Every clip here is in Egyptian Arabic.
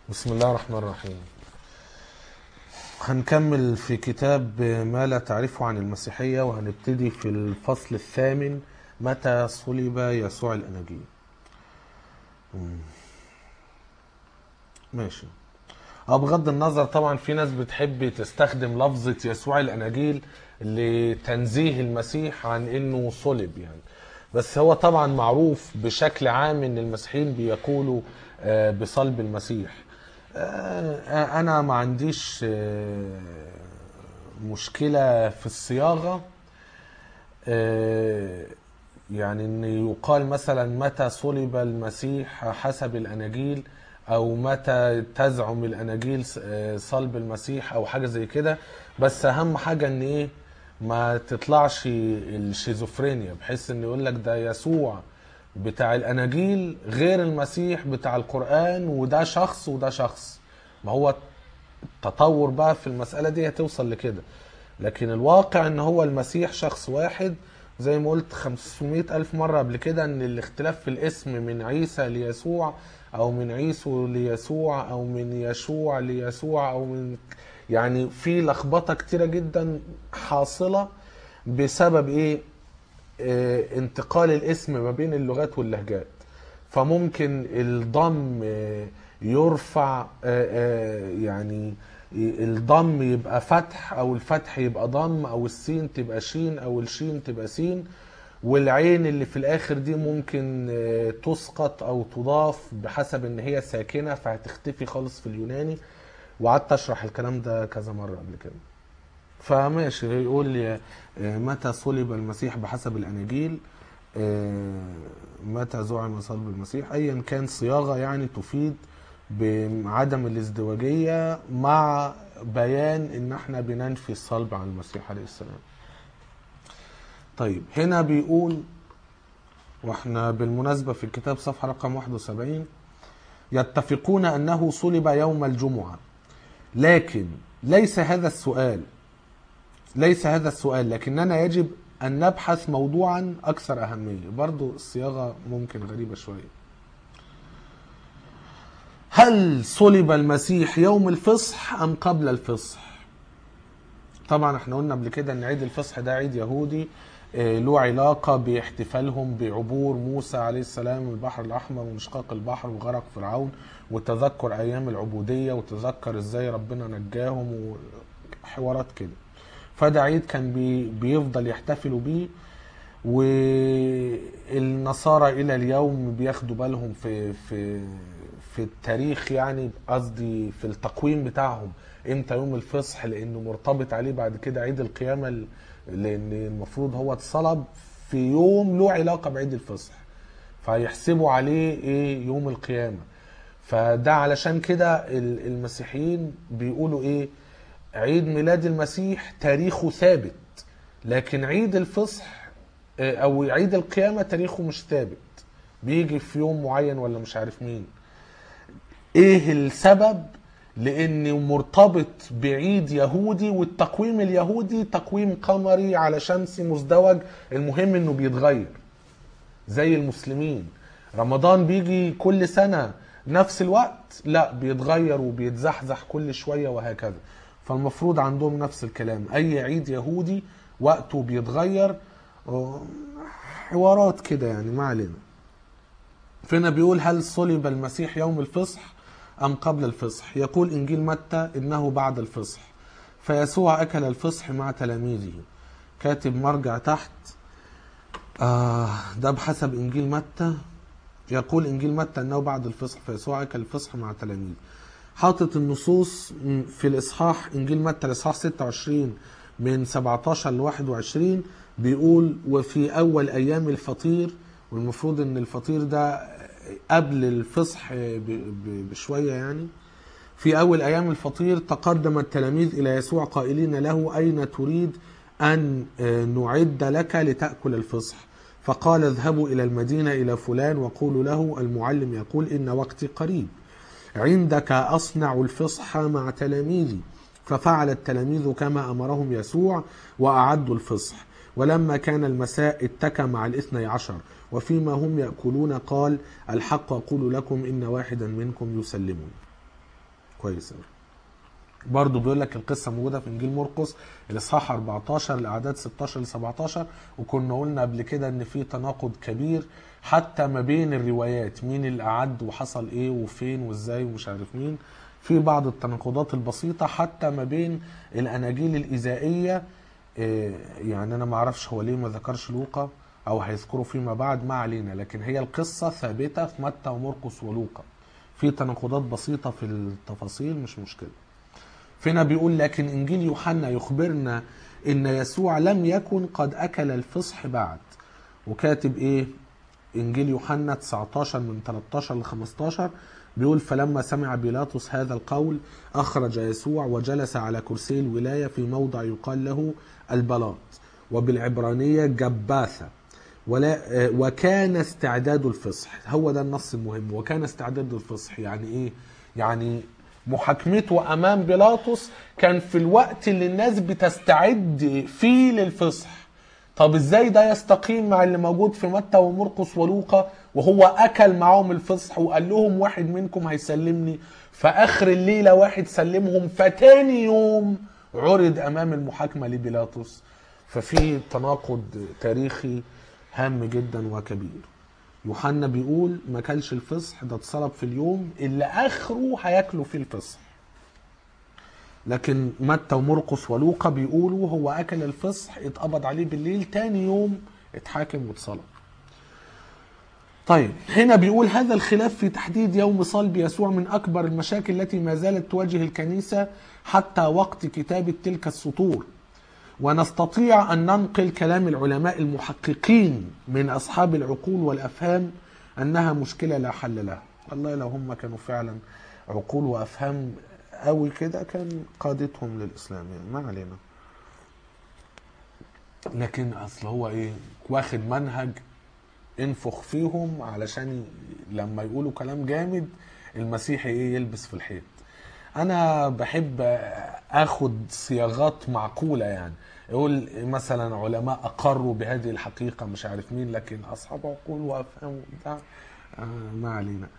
بسم الله الرحمن الرحيم هنكمل في كتاب ما لا تعرفه عن المسيحية وهنبتدي في الفصل الثامن متى صلب يسوع الأناجيل مم. ماشي أو بغض النظر طبعا في ناس بتحب تستخدم لفظة يسوع الأناجيل لتنزيه المسيح عن إنه صلب يعني بس هو طبعا معروف بشكل عام إن المسيحيين بيقولوا آه، بصلب المسيح آه، انا ما عنديش آه، مشكله في الصياغه آه، يعني ان يقال مثلا متى صلب المسيح حسب الاناجيل او متى تزعم الاناجيل آه، صلب المسيح او حاجه زي كده بس اهم حاجه ان ايه ما تطلعش الشيزوفرينيا بحيث ان يقول لك ده يسوع بتاع الاناجيل غير المسيح بتاع القران وده شخص وده شخص ما هو التطور بقى في المساله دي هتوصل لكده لكن الواقع ان هو المسيح شخص واحد زي ما قلت 500 ألف مرة قبل كده ان الاختلاف في الاسم من عيسى ليسوع او من عيسو ليسوع او من يشوع ليسوع او من يعني في لخبطة كتيرة جدا حاصلة بسبب ايه آه، انتقال الاسم ما بين اللغات واللهجات فممكن الضم آه، يرفع آه، آه، يعني الضم يبقى فتح او الفتح يبقى ضم او السين تبقى شين او الشين تبقى سين والعين اللي في الاخر دي ممكن آه، تسقط او تضاف بحسب ان هي ساكنه فهتختفي خالص في اليوناني وقعدت اشرح الكلام ده كذا مره قبل كده فماشي يقول لي آه، متى صلب المسيح بحسب الاناجيل آه، متى زعم صلب المسيح ايا كان صياغه يعني تفيد بعدم الازدواجيه مع بيان ان احنا بننفي الصلب عن المسيح عليه السلام طيب هنا بيقول واحنا بالمناسبه في الكتاب صفحه رقم 71 يتفقون انه صلب يوم الجمعه لكن ليس هذا السؤال ليس هذا السؤال لكننا يجب أن نبحث موضوعا أكثر أهمية برضو الصياغة ممكن غريبة شوية هل صلب المسيح يوم الفصح أم قبل الفصح طبعا احنا قلنا قبل كده ان عيد الفصح ده عيد يهودي آه، له علاقة باحتفالهم بعبور موسى عليه السلام من البحر الأحمر وانشقاق البحر وغرق فرعون وتذكر أيام العبودية وتذكر ازاي ربنا نجاهم وحوارات كده فده عيد كان بي بيفضل يحتفلوا بيه والنصارى الى اليوم بياخدوا بالهم في في في التاريخ يعني قصدي في التقويم بتاعهم امتى يوم الفصح لانه مرتبط عليه بعد كده عيد القيامه ل- لان المفروض هو اتصلب في يوم له علاقه بعيد الفصح فيحسبوا عليه ايه يوم القيامه فده علشان كده ال- المسيحيين بيقولوا ايه عيد ميلاد المسيح تاريخه ثابت لكن عيد الفصح آه، او عيد القيامه تاريخه مش ثابت بيجي في يوم معين ولا مش عارف مين ايه السبب لانه مرتبط بعيد يهودي والتقويم اليهودي تقويم قمري على شمسي مزدوج المهم انه بيتغير زي المسلمين رمضان بيجي كل سنة نفس الوقت لا بيتغير وبيتزحزح كل شوية وهكذا فالمفروض عندهم نفس الكلام اي عيد يهودي وقته بيتغير آه، حوارات كده يعني ما علينا فهنا بيقول هل صلب المسيح يوم الفصح أم قبل الفصح يقول إنجيل متى إنه بعد الفصح فيسوع أكل الفصح مع تلاميذه كاتب مرجع تحت آه ده بحسب إنجيل متى يقول إنجيل متى أنه بعد الفصح فيسوع أكل الفصح مع تلاميذه حاطط النصوص في الإصحاح إنجيل متى الإصحاح 26 من 17 ل 21 بيقول وفي أول أيام الفطير والمفروض إن الفطير ده قبل الفصح ب- ب- بشوية يعني في أول أيام الفطير تقدم التلاميذ إلى يسوع قائلين له أين تريد أن آه، نعد لك لتأكل الفصح فقال اذهبوا إلى المدينة إلى فلان وقولوا له المعلم يقول إن وقتي قريب عندك أصنع الفصح مع تلاميذي ففعل التلاميذ كما أمرهم يسوع وأعدوا الفصح ولما كان المساء اتكى مع الاثني عشر وفيما هم يأكلون قال الحق أقول لكم إن واحدا منكم يسلمون كويس قوي برضه بيقول لك القصه موجوده في انجيل مرقس الاصحاح 14 الاعداد 16 ل 17 وكنا قلنا قبل كده ان في تناقض كبير حتى ما بين الروايات مين اللي اعد وحصل ايه وفين وازاي ومش عارف مين في بعض التناقضات البسيطه حتى ما بين الاناجيل الايذائيه إيه، يعني انا ما اعرفش هو ليه ما ذكرش لوقا او هيذكره فيما بعد ما علينا لكن هي القصه ثابته في متى ومرقس ولوقا في تناقضات بسيطه في التفاصيل مش مشكله فينا بيقول لكن انجيل يوحنا يخبرنا ان يسوع لم يكن قد اكل الفصح بعد وكاتب ايه انجيل يوحنا 19 من 13 ل 15 بيقول فلما سمع بيلاطس هذا القول اخرج يسوع وجلس على كرسي الولايه في موضع يقال له البلاط وبالعبرانيه جباثه ولا آه، وكان استعداد الفصح هو ده النص المهم وكان استعداد الفصح يعني ايه يعني محاكمته امام بيلاطس كان في الوقت اللي الناس بتستعد فيه للفصح طب ازاي ده يستقيم مع اللي موجود في متى ومرقس ولوقا وهو اكل معاهم الفصح وقال لهم واحد منكم هيسلمني فاخر الليله واحد سلمهم فتاني يوم عرض امام المحاكمه لبيلاطس ففي تناقض تاريخي هام جدا وكبير يوحنا بيقول ما كلش الفصح ده اتصلب في اليوم اللي اخره هياكلوا فيه الفصح لكن متى ومرقس ولوقا بيقولوا هو اكل الفصح اتقبض عليه بالليل تاني يوم اتحاكم واتصلب طيب هنا بيقول هذا الخلاف في تحديد يوم صلب يسوع من اكبر المشاكل التي ما زالت تواجه الكنيسه حتى وقت كتابه تلك السطور ونستطيع ان ننقل كلام العلماء المحققين من اصحاب العقول والافهام انها مشكله لا حل لها والله لو هم كانوا فعلا عقول وافهام قوي كده كان قادتهم للاسلام يعني ما علينا لكن اصل هو ايه واخد منهج انفخ فيهم علشان ي- لما يقولوا كلام جامد المسيحي ايه يلبس في الحيط انا بحب اخد صياغات معقوله يعني يقول مثلا علماء اقروا بهذه الحقيقه مش عارف مين لكن اصحاب عقول وافهام وبتاع آه ما علينا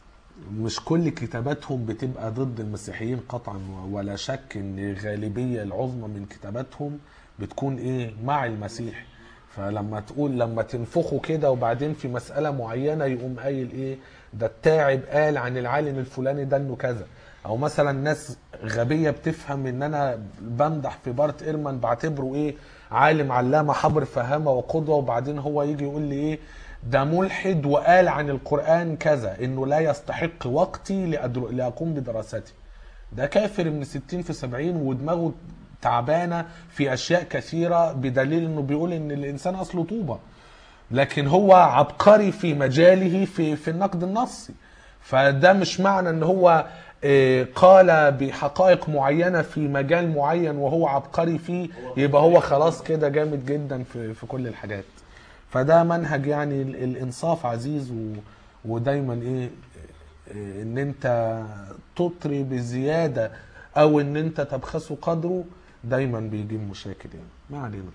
مش كل كتاباتهم بتبقى ضد المسيحيين قطعا ولا شك ان الغالبيه العظمى من كتاباتهم بتكون ايه مع المسيح فلما تقول لما تنفخوا كده وبعدين في مساله معينه يقوم قايل ايه ده التاعب قال عن العالم الفلاني ده انه كذا او مثلا ناس غبيه بتفهم ان انا بمدح في بارت ايرمان بعتبره ايه عالم علامه حبر فهامه وقدوه وبعدين هو يجي يقول لي ايه ده ملحد وقال عن القران كذا انه لا يستحق وقتي لأدر... لاقوم بدراسته ده كافر من 60 في 70 ودماغه تعبانه في اشياء كثيره بدليل انه بيقول ان الانسان اصله طوبه لكن هو عبقري في مجاله في في النقد النصي فده مش معنى ان هو آه، قال بحقائق معينه في مجال معين وهو عبقري فيه يبقى هو خلاص كده جامد جدا في في كل الحاجات فده منهج يعني ال- الانصاف عزيز و ودايما ايه آه، ان انت تطري بزياده او ان انت تبخسه قدره دايما بيجيب مشاكل يعني ما علينا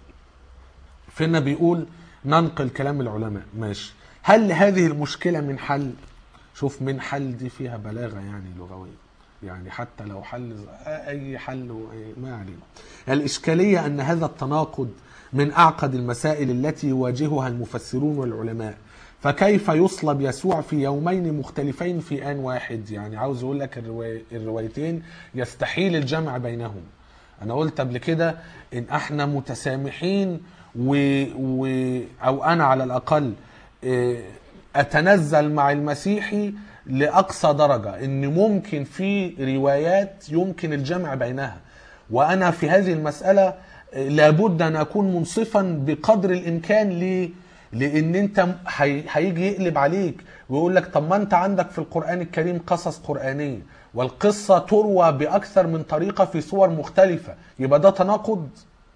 فينا بيقول ننقل كلام العلماء ماشي هل هذه المشكلة من حل شوف من حل دي فيها بلاغة يعني لغوية يعني حتى لو حل أي حل وأي- ما علينا الإشكالية أن هذا التناقض من أعقد المسائل التي يواجهها المفسرون والعلماء فكيف يصلب يسوع في يومين مختلفين في آن واحد يعني عاوز أقول لك الرواي- الروايتين يستحيل الجمع بينهم انا قلت قبل كده ان احنا متسامحين و... و... او انا على الاقل إيه، اتنزل مع المسيحي لاقصى درجه ان ممكن في روايات يمكن الجمع بينها وانا في هذه المساله إيه، لابد ان اكون منصفا بقدر الامكان ليه لان انت م- هي- هيجي يقلب عليك ويقول لك طب ما انت عندك في القران الكريم قصص قرانيه والقصه تروى باكثر من طريقه في صور مختلفه يبقى ده تناقض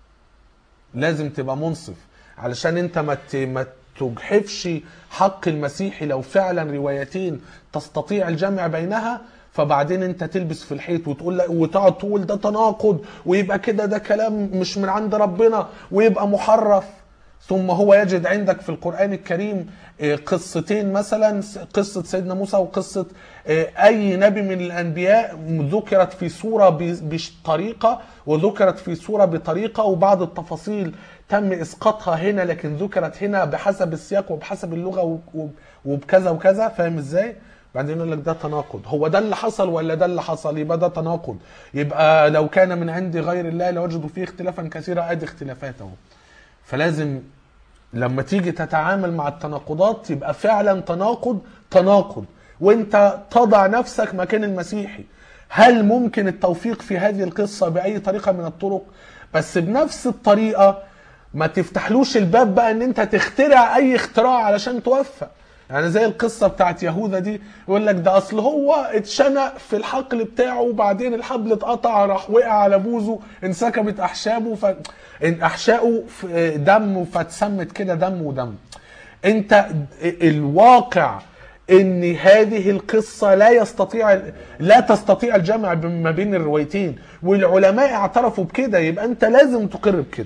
لازم تبقى منصف علشان انت ما ت- ما تجحفش حق المسيحي لو فعلا روايتين تستطيع الجمع بينها فبعدين انت تلبس في الحيط وتقول لا وتقعد تقول ده تناقض ويبقى كده ده كلام مش من عند ربنا ويبقى محرف ثم هو يجد عندك في القرآن الكريم آه، قصتين مثلا س- قصة سيدنا موسى وقصة آه، أي نبي من الأنبياء ذكرت في سورة ب- بطريقة وذكرت في سورة بطريقة وبعض التفاصيل تم إسقاطها هنا لكن ذكرت هنا بحسب السياق وبحسب اللغة و- و- وبكذا وكذا فاهم إزاي؟ بعدين يقول لك ده تناقض هو ده اللي حصل ولا ده اللي حصل يبقى ده تناقض يبقى لو كان من عند غير الله لوجدوا فيه اختلافا كثيرا ادي اختلافات اهو فلازم لما تيجي تتعامل مع التناقضات يبقى فعلا تناقض تناقض وانت تضع نفسك مكان المسيحي هل ممكن التوفيق في هذه القصة بأي طريقة من الطرق بس بنفس الطريقة ما تفتحلوش الباب بقى ان انت تخترع اي اختراع علشان توفق يعني زي القصة بتاعت يهوذا دي يقول لك ده اصل هو اتشنق في الحقل بتاعه وبعدين الحبل اتقطع راح وقع على بوزه انسكبت احشابه ف ان احشائه في دم فاتسمت كده دم ودم انت الواقع ان هذه القصة لا يستطيع لا تستطيع الجمع ما بين الروايتين والعلماء اعترفوا بكده يبقى انت لازم تقر بكده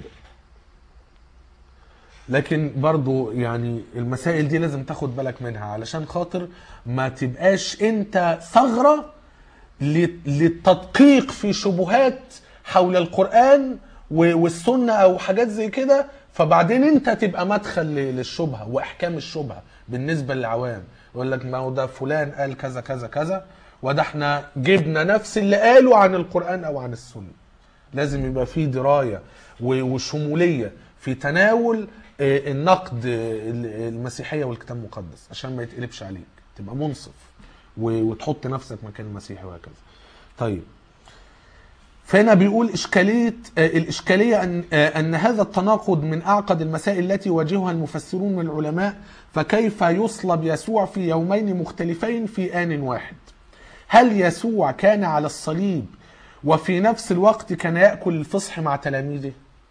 لكن برضو يعني المسائل دي لازم تاخد بالك منها علشان خاطر ما تبقاش انت ثغرة لل- للتدقيق في شبهات حول القرآن و- والسنة او حاجات زي كده فبعدين انت تبقى مدخل ل- للشبهة واحكام الشبهة بالنسبة للعوام يقول لك ما هو ده فلان قال كذا كذا كذا وده احنا جبنا نفس اللي قاله عن القرآن او عن السنة لازم يبقى في درايه و- وشموليه في تناول آه، النقد آه، المسيحيه والكتاب المقدس عشان ما يتقلبش عليك تبقى منصف و- وتحط نفسك مكان المسيحي وهكذا. طيب فهنا بيقول إشكالية آه، الإشكالية أن, آه، أن هذا التناقض من أعقد المسائل التي يواجهها المفسرون من العلماء فكيف يصلب يسوع في يومين مختلفين في آن واحد هل يسوع كان على الصليب وفي نفس الوقت كان يأكل الفصح مع تلاميذه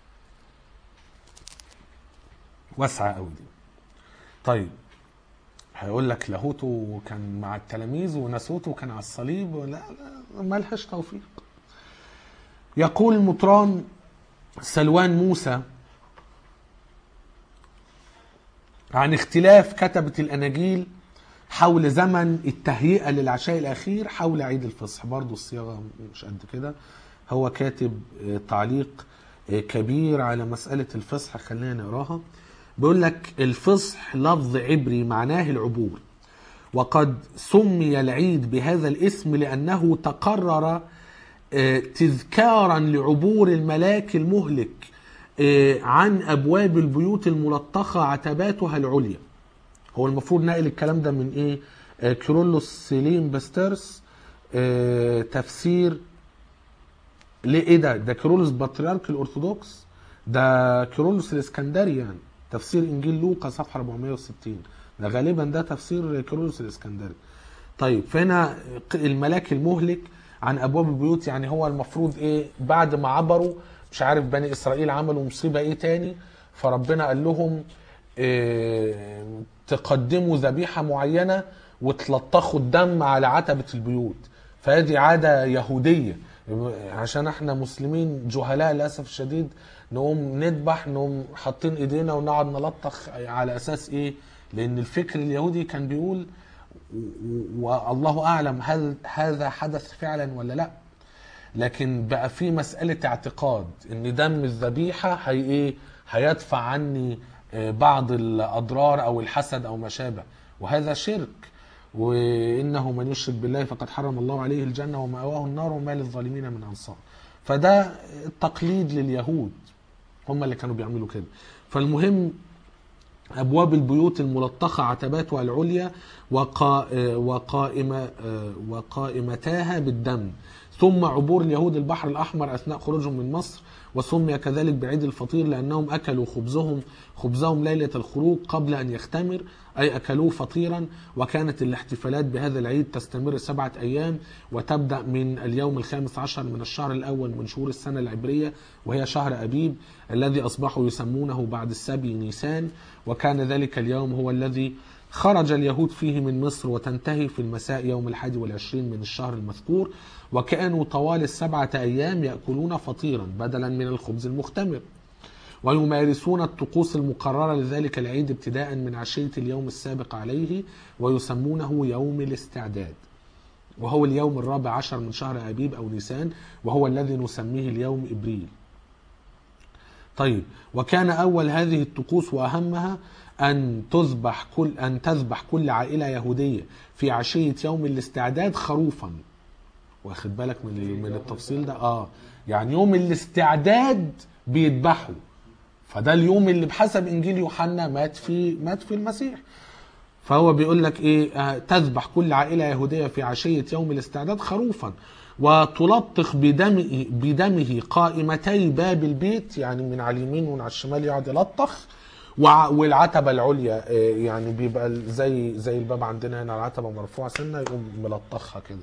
واسعة قوي دي طيب هيقول لك لاهوته كان مع التلاميذ وناسوته كان على الصليب لا لا ملهاش توفيق يقول المطران سلوان موسى عن اختلاف كتبة الأناجيل حول زمن التهيئة للعشاء الأخير حول عيد الفصح برضو الصياغة مش قد كده هو كاتب آه، تعليق آه، كبير على مسألة الفصح خلينا نقراها بيقول لك الفصح لفظ عبري معناه العبور وقد سمي العيد بهذا الاسم لأنه تقرر آه، تذكارا لعبور الملاك المهلك آه، عن أبواب البيوت الملطخة عتباتها العليا هو المفروض نقل الكلام ده من ايه آه، كيرلس سيلين باسترس آه، تفسير ليه ايه ده ده كيرلس بطريرك الارثوذكس ده كيرلس الاسكندري يعني تفسير انجيل لوقا صفحه 460 ده غالبا ده تفسير كيرلس الاسكندري طيب فهنا الملاك المهلك عن ابواب البيوت يعني هو المفروض ايه بعد ما عبروا مش عارف بني اسرائيل عملوا مصيبه ايه تاني فربنا قال لهم إيه تقدموا ذبيحه معينه وتلطخوا الدم على عتبه البيوت فهذه عاده يهوديه عشان احنا مسلمين جهلاء للاسف الشديد نقوم نذبح نقوم حاطين ايدينا ونقعد نلطخ على اساس ايه لان الفكر اليهودي كان بيقول والله اعلم هل هذا حدث فعلا ولا لا لكن بقى في مساله اعتقاد ان دم الذبيحه هي ايه هيدفع عني آه، بعض الاضرار او الحسد او ما شابه وهذا شرك وانه من يشرك بالله فقد حرم الله عليه الجنه ومأواه النار وما للظالمين من انصار فده التقليد لليهود هم اللي كانوا بيعملوا كده فالمهم أبواب البيوت الملطخة عتباتها العليا وقا وقائمة وقائمتاها بالدم ثم عبور اليهود البحر الأحمر أثناء خروجهم من مصر وسمي كذلك بعيد الفطير لأنهم أكلوا خبزهم خبزهم ليلة الخروج قبل أن يختمر أي أكلوه فطيرا وكانت الاحتفالات بهذا العيد تستمر سبعة أيام وتبدأ من اليوم الخامس عشر من الشهر الأول من شهور السنة العبرية وهي شهر أبيب الذي أصبحوا يسمونه بعد السبي نيسان وكان ذلك اليوم هو الذي خرج اليهود فيه من مصر وتنتهي في المساء يوم الحادي والعشرين من الشهر المذكور وكانوا طوال السبعة أيام يأكلون فطيرا بدلا من الخبز المختمر ويمارسون الطقوس المقررة لذلك العيد ابتداء من عشية اليوم السابق عليه ويسمونه يوم الاستعداد وهو اليوم الرابع عشر من شهر أبيب أو نيسان وهو الذي نسميه اليوم إبريل طيب وكان أول هذه الطقوس وأهمها أن تذبح كل أن تذبح كل عائلة يهودية في عشية يوم الاستعداد خروفا واخد بالك من من التفصيل ده اه يعني يوم الاستعداد بيذبحوا فده اليوم اللي بحسب انجيل يوحنا مات فيه مات فيه المسيح فهو بيقول لك ايه آه تذبح كل عائله يهوديه في عشيه يوم الاستعداد خروفا وتلطخ بدمه بدمه قائمتي باب البيت يعني من على اليمين ومن على الشمال يقعد يلطخ وع- والعتبه العليا آه، يعني بيبقى زي زي الباب عندنا هنا العتبه مرفوعه سنه يقوم ملطخها كده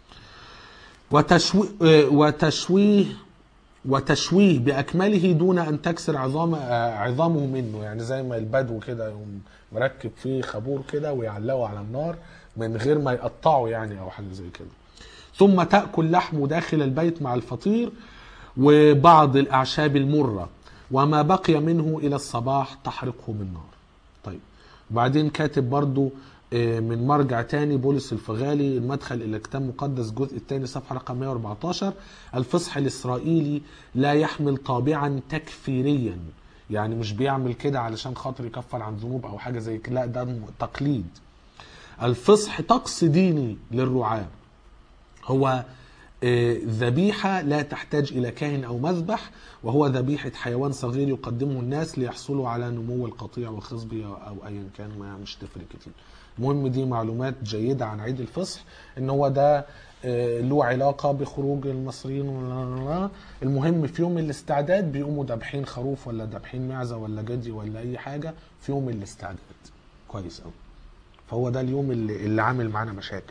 وتشويه وتشويه وتشويه باكمله دون ان تكسر عظام آه، عظامه منه يعني زي ما البدو كده يقوم مركب فيه خابور كده ويعلقه على النار من غير ما يقطعه يعني او حاجه زي كده ثم تاكل لحمه داخل البيت مع الفطير وبعض الاعشاب المره وما بقي منه الى الصباح تحرقه بالنار طيب وبعدين كاتب برضو آه، من مرجع تاني بولس الفغالي المدخل الى كتاب مقدس الجزء الثاني صفحه رقم 114 الفصح الاسرائيلي لا يحمل طابعا تكفيريا يعني مش بيعمل كده علشان خاطر يكفر عن ذنوب او حاجه زي كده لا ده تقليد الفصح طقس ديني للرعاه هو آه، ذبيحة لا تحتاج إلى كاهن أو مذبح وهو ذبيحة حيوان صغير يقدمه الناس ليحصلوا على نمو القطيع وخصبه أو أيا كان ما مش تفرق كتير المهم دي معلومات جيدة عن عيد الفصح إن هو ده آه، له علاقة بخروج المصريين ولا- المهم في يوم الاستعداد بيقوموا دابحين خروف ولا دابحين معزة ولا جدي ولا أي حاجة في يوم الاستعداد كويس أوي فهو ده اليوم اللي, اللي عامل معانا مشاكل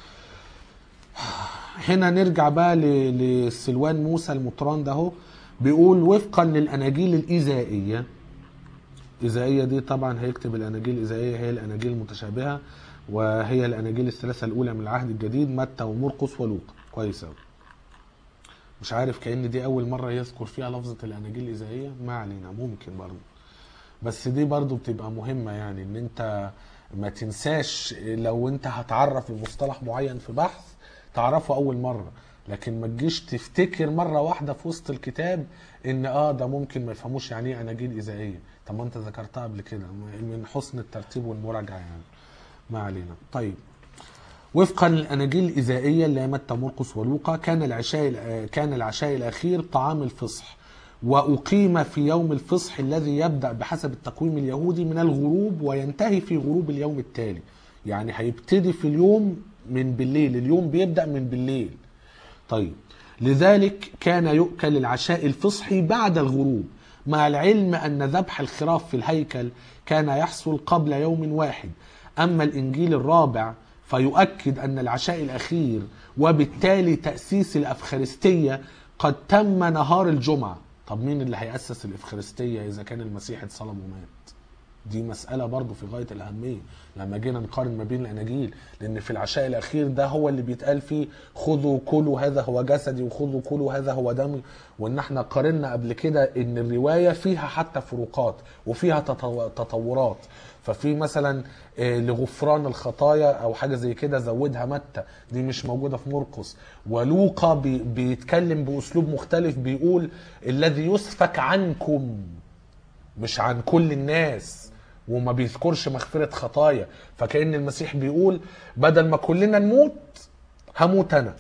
هنا نرجع بقى ل- لسلوان موسى المطران ده اهو بيقول وفقا للاناجيل الايزائيه الايزائيه دي طبعا هيكتب الاناجيل الايزائيه هي الاناجيل المتشابهه وهي الاناجيل الثلاثه الاولى من العهد الجديد متى ومرقس ولوقا كويس قوي مش عارف كأن دي اول مره يذكر فيها لفظه الاناجيل الايزائيه ما علينا ممكن برضه بس دي برضو بتبقى مهمة يعني ان انت ما تنساش لو انت هتعرف بمصطلح معين في بحث تعرفه اول مرة لكن ما تجيش تفتكر مرة واحدة في وسط الكتاب ان اه ده ممكن ما يفهموش يعني ايه اناجيل ايزائية طب ما انت ذكرتها قبل كده من حسن الترتيب والمراجعة يعني ما علينا طيب وفقا للاناجيل الايزائيه اللي هي متى مرقس ولوقا كان العشاء كان العشاء الاخير طعام الفصح واقيم في يوم الفصح الذي يبدا بحسب التقويم اليهودي من الغروب وينتهي في غروب اليوم التالي يعني هيبتدي في اليوم من بالليل اليوم بيبدا من بالليل طيب لذلك كان يؤكل العشاء الفصحي بعد الغروب مع العلم أن ذبح الخراف في الهيكل كان يحصل قبل يوم واحد أما الإنجيل الرابع فيؤكد أن العشاء الأخير وبالتالي تأسيس الأفخارستية قد تم نهار الجمعة طب مين اللي هيأسس الأفخارستية إذا كان المسيح اتصلب ومات دي مسألة برضو في غاية الأهمية لما جينا نقارن ما بين الأناجيل لأن في العشاء الأخير ده هو اللي بيتقال فيه خذوا كلوا هذا هو جسدي وخذوا كلوا هذا هو دمي وإن احنا قارنا قبل كده إن الرواية فيها حتى فروقات وفيها تطو- تطورات ففي مثلا آه، لغفران الخطايا او حاجه زي كده زودها متى دي مش موجوده في مرقس ولوقا بي بيتكلم باسلوب مختلف بيقول الذي يسفك عنكم مش عن كل الناس وما بيذكرش مغفرة خطايا فكأن المسيح بيقول بدل ما كلنا نموت هموت أنا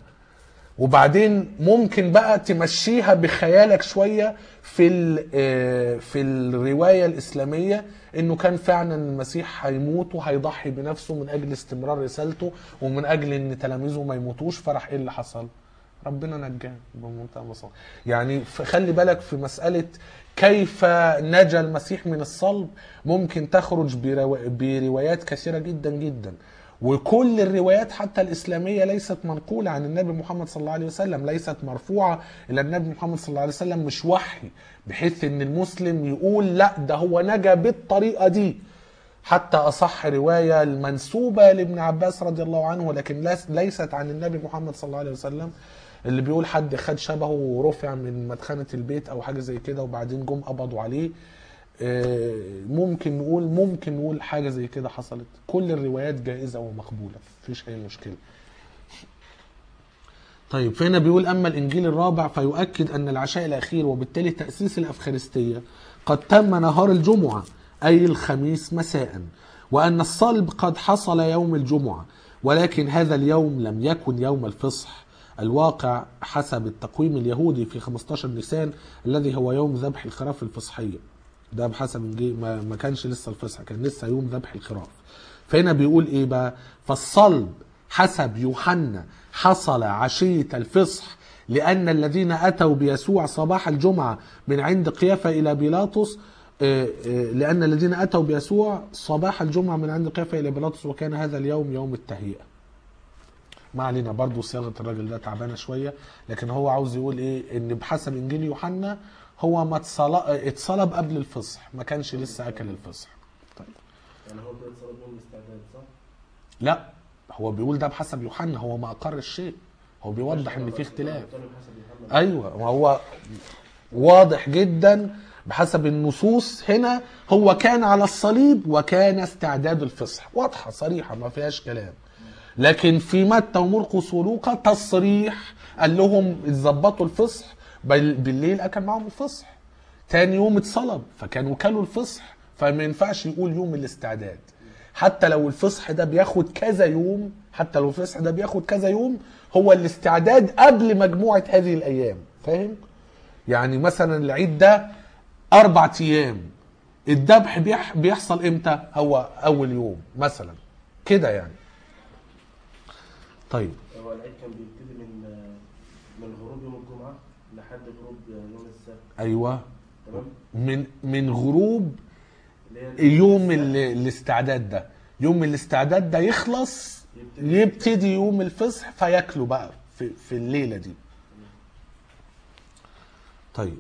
وبعدين ممكن بقى تمشيها بخيالك شوية في ال- آه، في الرواية الإسلامية إنه كان فعلا المسيح هيموت وهيضحي بنفسه من أجل استمرار رسالته ومن أجل إن تلاميذه ما يموتوش فراح إيه اللي حصل؟ ربنا نجاه بمنتهى البساطه يعني ف- خلي بالك في مساله كيف نجا المسيح من الصلب ممكن تخرج برو... بروايات كثيره جدا جدا وكل الروايات حتى الاسلاميه ليست منقوله عن النبي محمد صلى الله عليه وسلم ليست مرفوعه الى النبي محمد صلى الله عليه وسلم مش وحي بحيث ان المسلم يقول لا ده هو نجا بالطريقه دي حتى اصح روايه المنسوبه لابن عباس رضي الله عنه لكن ليس- ليست عن النبي محمد صلى الله عليه وسلم اللي بيقول حد خد شبهه ورفع من مدخنه البيت او حاجه زي كده وبعدين جم قبضوا عليه آه، ممكن نقول ممكن نقول حاجه زي كده حصلت كل الروايات جائزه ومقبوله مفيش اي مشكله طيب فهنا بيقول اما الانجيل الرابع فيؤكد ان العشاء الاخير وبالتالي تاسيس الافخارستيه قد تم نهار الجمعه اي الخميس مساء وان الصلب قد حصل يوم الجمعه ولكن هذا اليوم لم يكن يوم الفصح الواقع حسب التقويم اليهودي في 15 نيسان الذي هو يوم ذبح الخراف الفصحيه ده بحسب إنجيل ما, ما كانش لسه الفصح كان لسه يوم ذبح الخراف فهنا بيقول ايه بقى فالصلب حسب يوحنا حصل عشية الفصح لأن الذين أتوا بيسوع صباح الجمعة من عند قيافة إلى بيلاطس آه، آه، لأن الذين أتوا بيسوع صباح الجمعة من عند قيافة إلى بيلاطس وكان هذا اليوم يوم التهيئة ما علينا برضو صياغة الراجل ده تعبانة شوية لكن هو عاوز يقول إيه إن بحسب إنجيل يوحنا هو ما اتصل- اتصلب قبل الفصح ما كانش لسه أكل الفصح طيب يعني هو كده اتصرف يوم الاستعداد صح؟ لا هو بيقول ده بحسب يوحنا هو ما اقر الشيء هو بيوضح ان في اختلاف بتكلم حسب يوحنا. ايوه وهو واضح جدا بحسب النصوص هنا هو كان على الصليب وكان استعداد الفصح واضحه صريحه ما فيهاش كلام لكن في متى ومرقس ولوقا تصريح قال لهم اتظبطوا الفصح بل- بالليل اكل معاهم الفصح تاني يوم اتصلب فكانوا كلوا الفصح فما ينفعش يقول يوم الاستعداد حتى لو الفصح ده بياخد كذا يوم حتى لو الفصح ده بياخد كذا يوم هو الاستعداد قبل مجموعة هذه الأيام فاهم؟ يعني مثلا العيد ده أربع أيام الذبح بيح- بيحصل إمتى؟ هو أول يوم مثلا كده يعني طيب هو العيد كان بيبتدي من من غروب يوم الجمعة لحد غروب يوم السبت أيوه تمام؟ من من غروب اللي هي يوم ال- الاستعداد ده يوم الاستعداد ده يخلص يبتدي- يبتدي يوم الفصح فياكلوا بقى في, في الليله دي طيب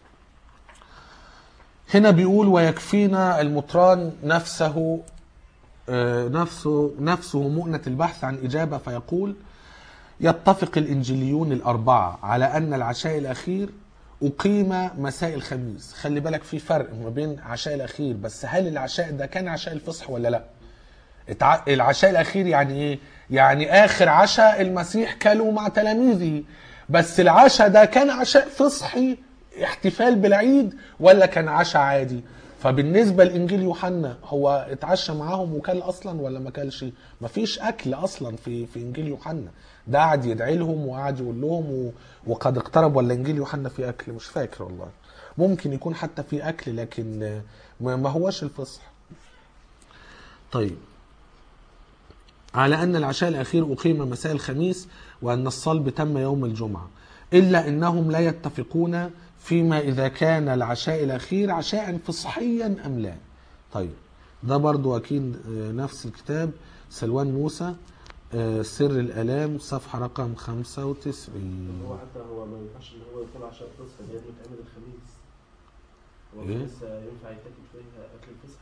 هنا بيقول ويكفينا المطران نفسه آه، نفسه نفسه مؤنة البحث عن إجابة فيقول يتفق الإنجيليون الأربعة على أن العشاء الأخير أقيم مساء الخميس خلي بالك في فرق ما بين عشاء الأخير بس هل العشاء ده كان عشاء الفصح ولا لا اتع- العشاء الأخير يعني إيه يعني آخر عشاء المسيح كلوا مع تلاميذه بس العشاء ده كان عشاء فصحي احتفال بالعيد ولا كان عشاء عادي فبالنسبة لإنجيل يوحنا هو اتعشى معاهم وكل أصلا ولا ما كلش مفيش أكل أصلا في في إنجيل يوحنا ده قعد يدعي لهم وقعد يقول لهم و... وقد اقترب ولا إنجيل يوحنا فيه أكل مش فاكر والله ممكن يكون حتى فيه أكل لكن ما ما هوش الفصح طيب على أن العشاء الأخير أقيم مساء الخميس وأن الصلب تم يوم الجمعة إلا أنهم لا يتفقون فيما إذا كان العشاء الأخير عشاء فصحيا أم لا طيب ده برضو أكيد آه، نفس الكتاب سلوان موسى آه، سر الآلام صفحة رقم 95 هو حتى هو ما ينفعش ان هو يكون عشاء الفصح ده بيتعمل الخميس هو إيه؟ لسه ينفع يتاكل فيها اكل الفصح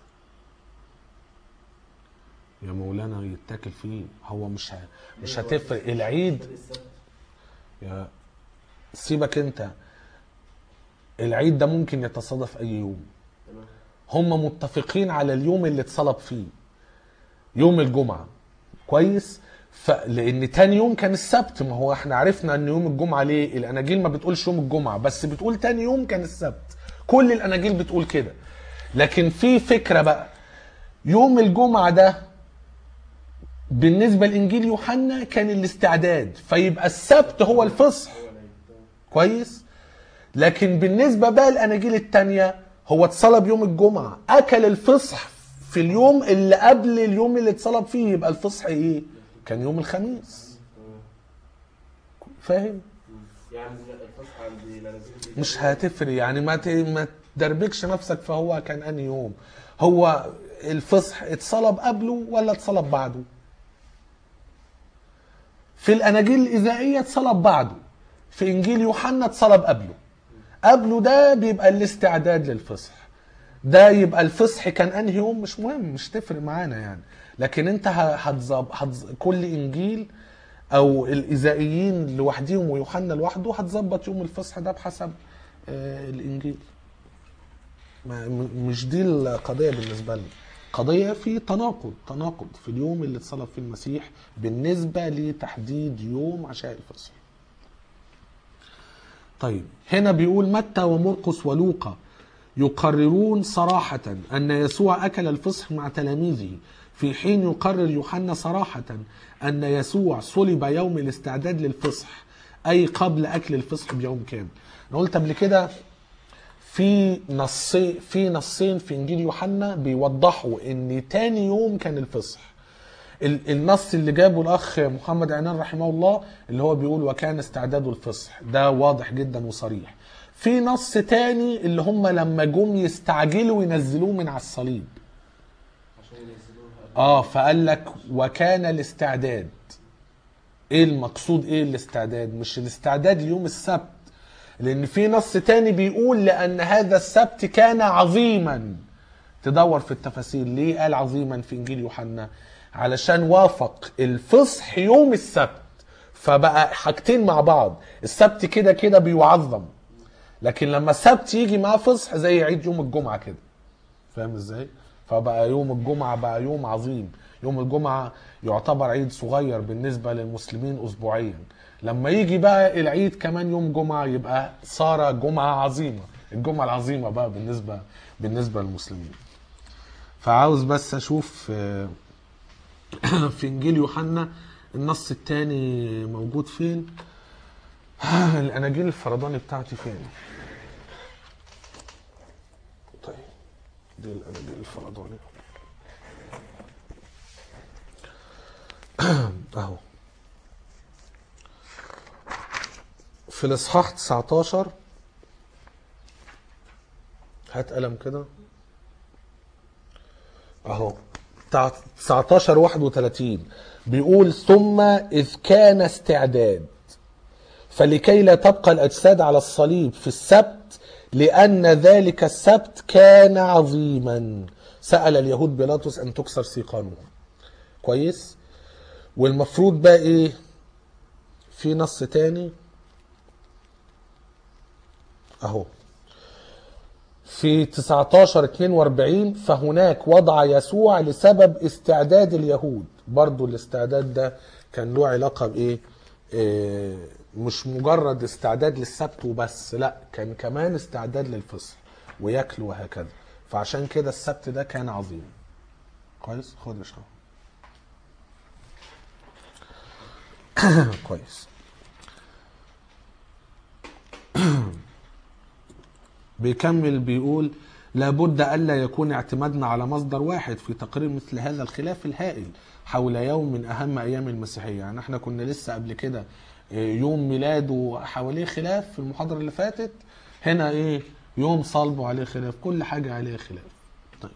يا مولانا يتاكل فيه هو مش ه... مش ليه هو هتفرق الفصح العيد ده السبت يا سيبك انت العيد ده ممكن يتصادف اي يوم تمام هم متفقين على اليوم اللي اتصلب فيه يوم الجمعة كويس ف... لان تاني يوم كان السبت ما هو احنا عرفنا ان يوم الجمعة ليه الاناجيل ما بتقولش يوم الجمعة بس بتقول تاني يوم كان السبت كل الاناجيل بتقول كده لكن في فكرة بقى يوم الجمعة ده بالنسبة لإنجيل يوحنا كان الاستعداد فيبقى السبت هو الفصح هو العيد تمام. كويس لكن بالنسبة بقى الأناجيل التانية هو اتصلب يوم الجمعة أكل الفصح في اليوم اللي قبل اليوم اللي اتصلب فيه يبقى الفصح إيه؟ كان يوم الخميس تمام. فاهم؟ يعني الفصح عند الاناجيل مش هتفرق يعني ما ت- ما تدربكش نفسك فهو كان أنهي يوم هو الفصح اتصلب قبله ولا اتصلب بعده؟ في الأناجيل الإذائية اتصلب بعده في إنجيل يوحنا اتصلب قبله قبله ده بيبقى الاستعداد للفصح ده يبقى الفصح كان انهي يوم مش مهم مش تفرق معانا يعني لكن انت ه- هتظب هتز... كل انجيل او الايزائيين لوحديهم ويوحنا لوحده هتظبط يوم الفصح ده بحسب آه، الانجيل ما م- مش دي القضيه بالنسبه لنا قضيه في تناقض تناقض في اليوم اللي اتصلب فيه المسيح بالنسبه لتحديد يوم عشاء الفصح طيب هنا بيقول متى ومرقس ولوقا يقررون صراحة أن يسوع أكل الفصح مع تلاميذه في حين يقرر يوحنا صراحة أن يسوع صلب يوم الاستعداد للفصح أي قبل أكل الفصح بيوم كامل أنا قلت قبل كده في نصين في نصين في انجيل يوحنا بيوضحوا ان تاني يوم كان الفصح ال- النص اللي جابه الاخ محمد عنان رحمه الله اللي هو بيقول وكان استعداد الفصح ده واضح جدا وصريح في نص تاني اللي هم لما جم يستعجلوا ينزلوه من على الصليب عشان ينزلوها اه فقال لك وكان الاستعداد ايه المقصود ايه الاستعداد مش الاستعداد ليوم السبت لان في نص تاني بيقول لان هذا السبت كان عظيما تدور في التفاسير ليه قال عظيما في انجيل يوحنا علشان وافق الفصح يوم السبت فبقى حاجتين مع بعض السبت كده كده بيعظم لكن لما السبت يجي معاه فصح زي عيد يوم الجمعه كده فاهم ازاي فبقى يوم الجمعه بقى يوم عظيم يوم الجمعه يعتبر عيد صغير بالنسبه للمسلمين اسبوعيا لما يجي بقى العيد كمان يوم جمعه يبقى صار جمعه عظيمه الجمعه العظيمه بقى بالنسبه بالنسبه للمسلمين فعاوز بس اشوف آه، في انجيل يوحنا النص الثاني موجود فين الاناجيل الفرداني بتاعتي فين طيب دي الاناجيل الفرداني اهو في الاصحاح 19 هات قلم كده اهو بتاع 19 31 بيقول ثم اذ كان استعداد فلكي لا تبقى الاجساد على الصليب في السبت لان ذلك السبت كان عظيما سال اليهود بيلاطس ان تكسر سيقانهم كويس والمفروض بقى ايه في نص تاني اهو في 19 42 فهناك وضع يسوع لسبب استعداد اليهود برضو الاستعداد ده كان له علاقة بإيه إيه مش مجرد استعداد للسبت وبس لا كان كمان استعداد للفصح وياكلوا وهكذا فعشان كده السبت ده كان عظيم كويس خد اشرب كويس بيكمل بيقول لابد ألا يكون اعتمادنا على مصدر واحد في تقرير مثل هذا الخلاف الهائل حول يوم من أهم أيام المسيحية يعني احنا كنا لسه قبل كده إيه، يوم ميلاده حواليه خلاف في المحاضرة اللي فاتت هنا ايه يوم صلبه عليه خلاف كل حاجة عليه خلاف طيب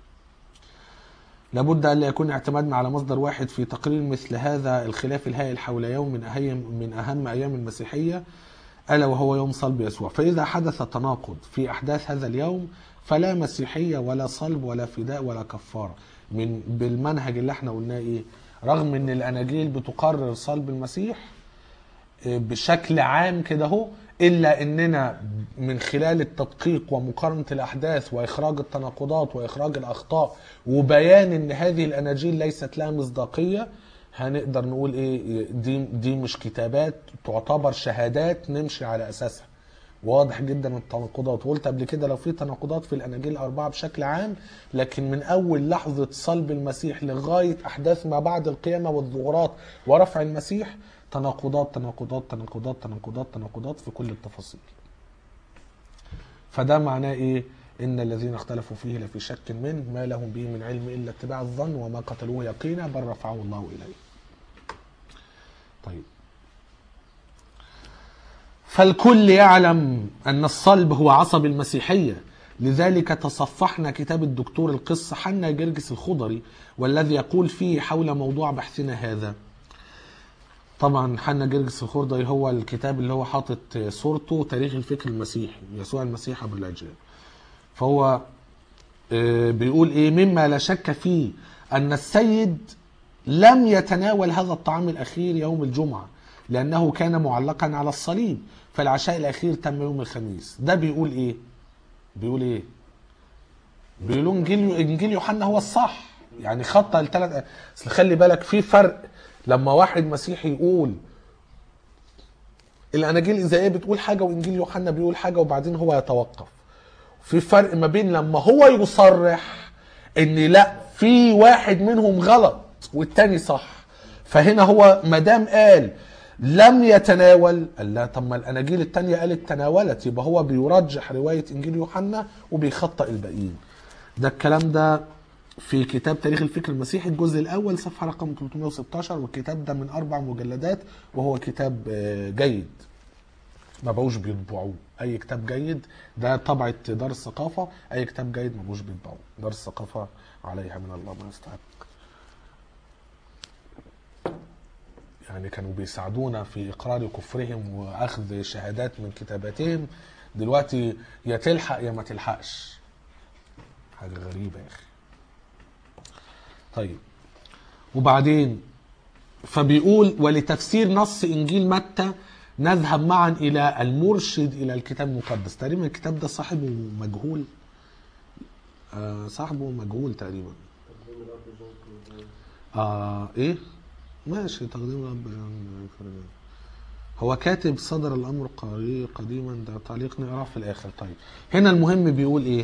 لابد ألا يكون اعتمادنا على مصدر واحد في تقرير مثل هذا الخلاف الهائل حول يوم من أهم من أهم أيام المسيحية ألا وهو يوم صلب يسوع فإذا حدث تناقض في أحداث هذا اليوم فلا مسيحية ولا صلب ولا فداء ولا كفارة من بالمنهج اللي احنا قلناه ايه رغم ان الاناجيل بتقرر صلب المسيح إيه، بشكل عام كده اهو الا اننا من خلال التدقيق ومقارنه الاحداث واخراج التناقضات واخراج الاخطاء وبيان ان هذه الاناجيل ليست لها مصداقيه هنقدر نقول ايه دي دي مش كتابات تعتبر شهادات نمشي على اساسها واضح جدا التناقضات وقلت قبل كده لو في تناقضات في الاناجيل الاربعه بشكل عام لكن من اول لحظه صلب المسيح لغايه احداث ما بعد القيامه والظهورات ورفع المسيح تناقضات تناقضات تناقضات تناقضات تناقضات في كل التفاصيل فده معناه ايه ان الذين اختلفوا فيه لفي شك منه ما لهم به من علم الا اتباع الظن وما قتلوه يقينا بل رفعه الله اليه طيب فالكل يعلم أن الصلب هو عصب المسيحية لذلك تصفحنا كتاب الدكتور القس حنا جرجس الخضري والذي يقول فيه حول موضوع بحثنا هذا طبعا حنا جرجس الخضري هو الكتاب اللي هو حاطط صورته تاريخ الفكر المسيحي يسوع المسيح ابو الاجيال فهو آه، بيقول ايه مما لا شك فيه ان السيد لم يتناول هذا الطعام الاخير يوم الجمعه لانه كان معلقا على الصليب فالعشاء الاخير تم يوم الخميس ده بيقول ايه بيقول ايه بيقولوا انجيل انجيل يوحنا هو الصح يعني خطى الثلاث اصل خلي بالك في فرق لما واحد مسيحي يقول الاناجيل الاذاعيه بتقول حاجه وانجيل يوحنا بيقول حاجه وبعدين هو يتوقف في فرق ما بين لما هو يصرح ان لا في واحد منهم غلط والتاني صح فهنا هو ما دام قال لم يتناول قال لا طب ما الاناجيل التانية قالت تناولت يبقى هو بيرجح روايه انجيل يوحنا وبيخطئ الباقيين ده الكلام ده في كتاب تاريخ الفكر المسيحي الجزء الاول صفحه رقم 316 والكتاب ده من اربع مجلدات وهو كتاب آه، جيد ما بقوش بيطبعوه اي كتاب جيد ده طبعه دار الثقافه اي كتاب جيد ما بقوش بيطبعوه دار الثقافه عليها من الله ما يستحق يعني كانوا بيساعدونا في اقرار كفرهم واخذ شهادات من كتاباتهم دلوقتي يا تلحق يا ما تلحقش حاجه غريبه يا اخي طيب وبعدين فبيقول ولتفسير نص انجيل متى نذهب معا الى المرشد الى الكتاب المقدس تقريبا الكتاب ده صاحبه مجهول آه صاحبه مجهول تقريبا تقديم الأب جون آه ايه ماشي تقديم الاب يعني فرق. هو كاتب صدر الامر قري- قديما ده تعليق نقراه في الاخر طيب هنا المهم بيقول ايه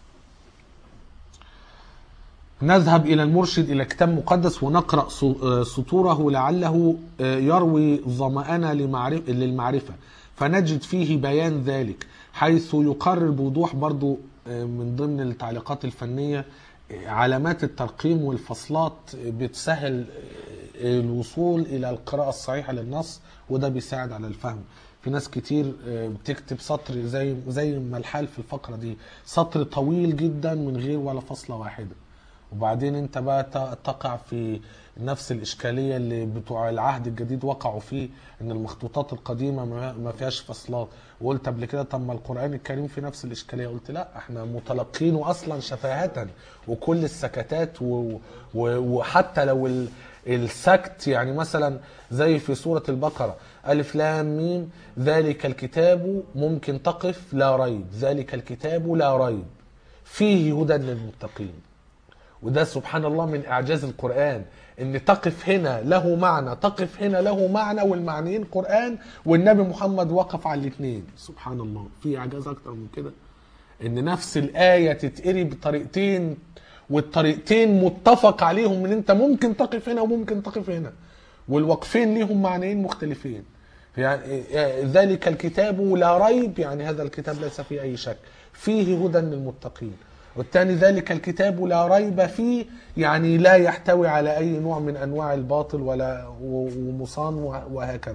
نذهب الى المرشد الى كتاب مقدس ونقرا س- آه، سطوره لعله آه، يروي ظمأنا لمعرف- للمعرفه فنجد فيه بيان ذلك حيث يقرر بوضوح برضو آه، من ضمن التعليقات الفنيه آه، علامات الترقيم والفصلات بتسهل آه، الوصول الى القراءه الصحيحه للنص وده بيساعد على الفهم في ناس كتير آه، بتكتب سطر زي زي ما الحال في الفقره دي سطر طويل جدا من غير ولا فصله واحده وبعدين انت بقى ت- تقع في نفس الاشكاليه اللي بتوع العهد الجديد وقعوا فيه ان المخطوطات القديمه ما ما فيهاش فصلات وقلت قبل كده طب ما القران الكريم في نفس الاشكاليه قلت لا احنا متلقينه اصلا شفاهه وكل السكتات و... و... وحتى لو ال... السكت يعني مثلا زي في سوره البقره الف لام ميم ذلك الكتاب ممكن تقف لا ريب ذلك الكتاب لا ريب فيه هدى للمتقين وده سبحان الله من اعجاز القران ان تقف هنا له معنى تقف هنا له معنى والمعنيين قران والنبي محمد وقف على الاثنين سبحان الله في اعجاز اكتر من كده ان نفس الايه تتقري بطريقتين والطريقتين متفق عليهم ان انت ممكن تقف هنا وممكن تقف هنا والوقفين ليهم معنيين مختلفين يعني ذلك الكتاب لا ريب يعني هذا الكتاب ليس فيه اي شك فيه هدى للمتقين والثاني ذلك الكتاب لا ريب فيه يعني لا يحتوي على اي نوع من انواع الباطل ولا ومصان وهكذا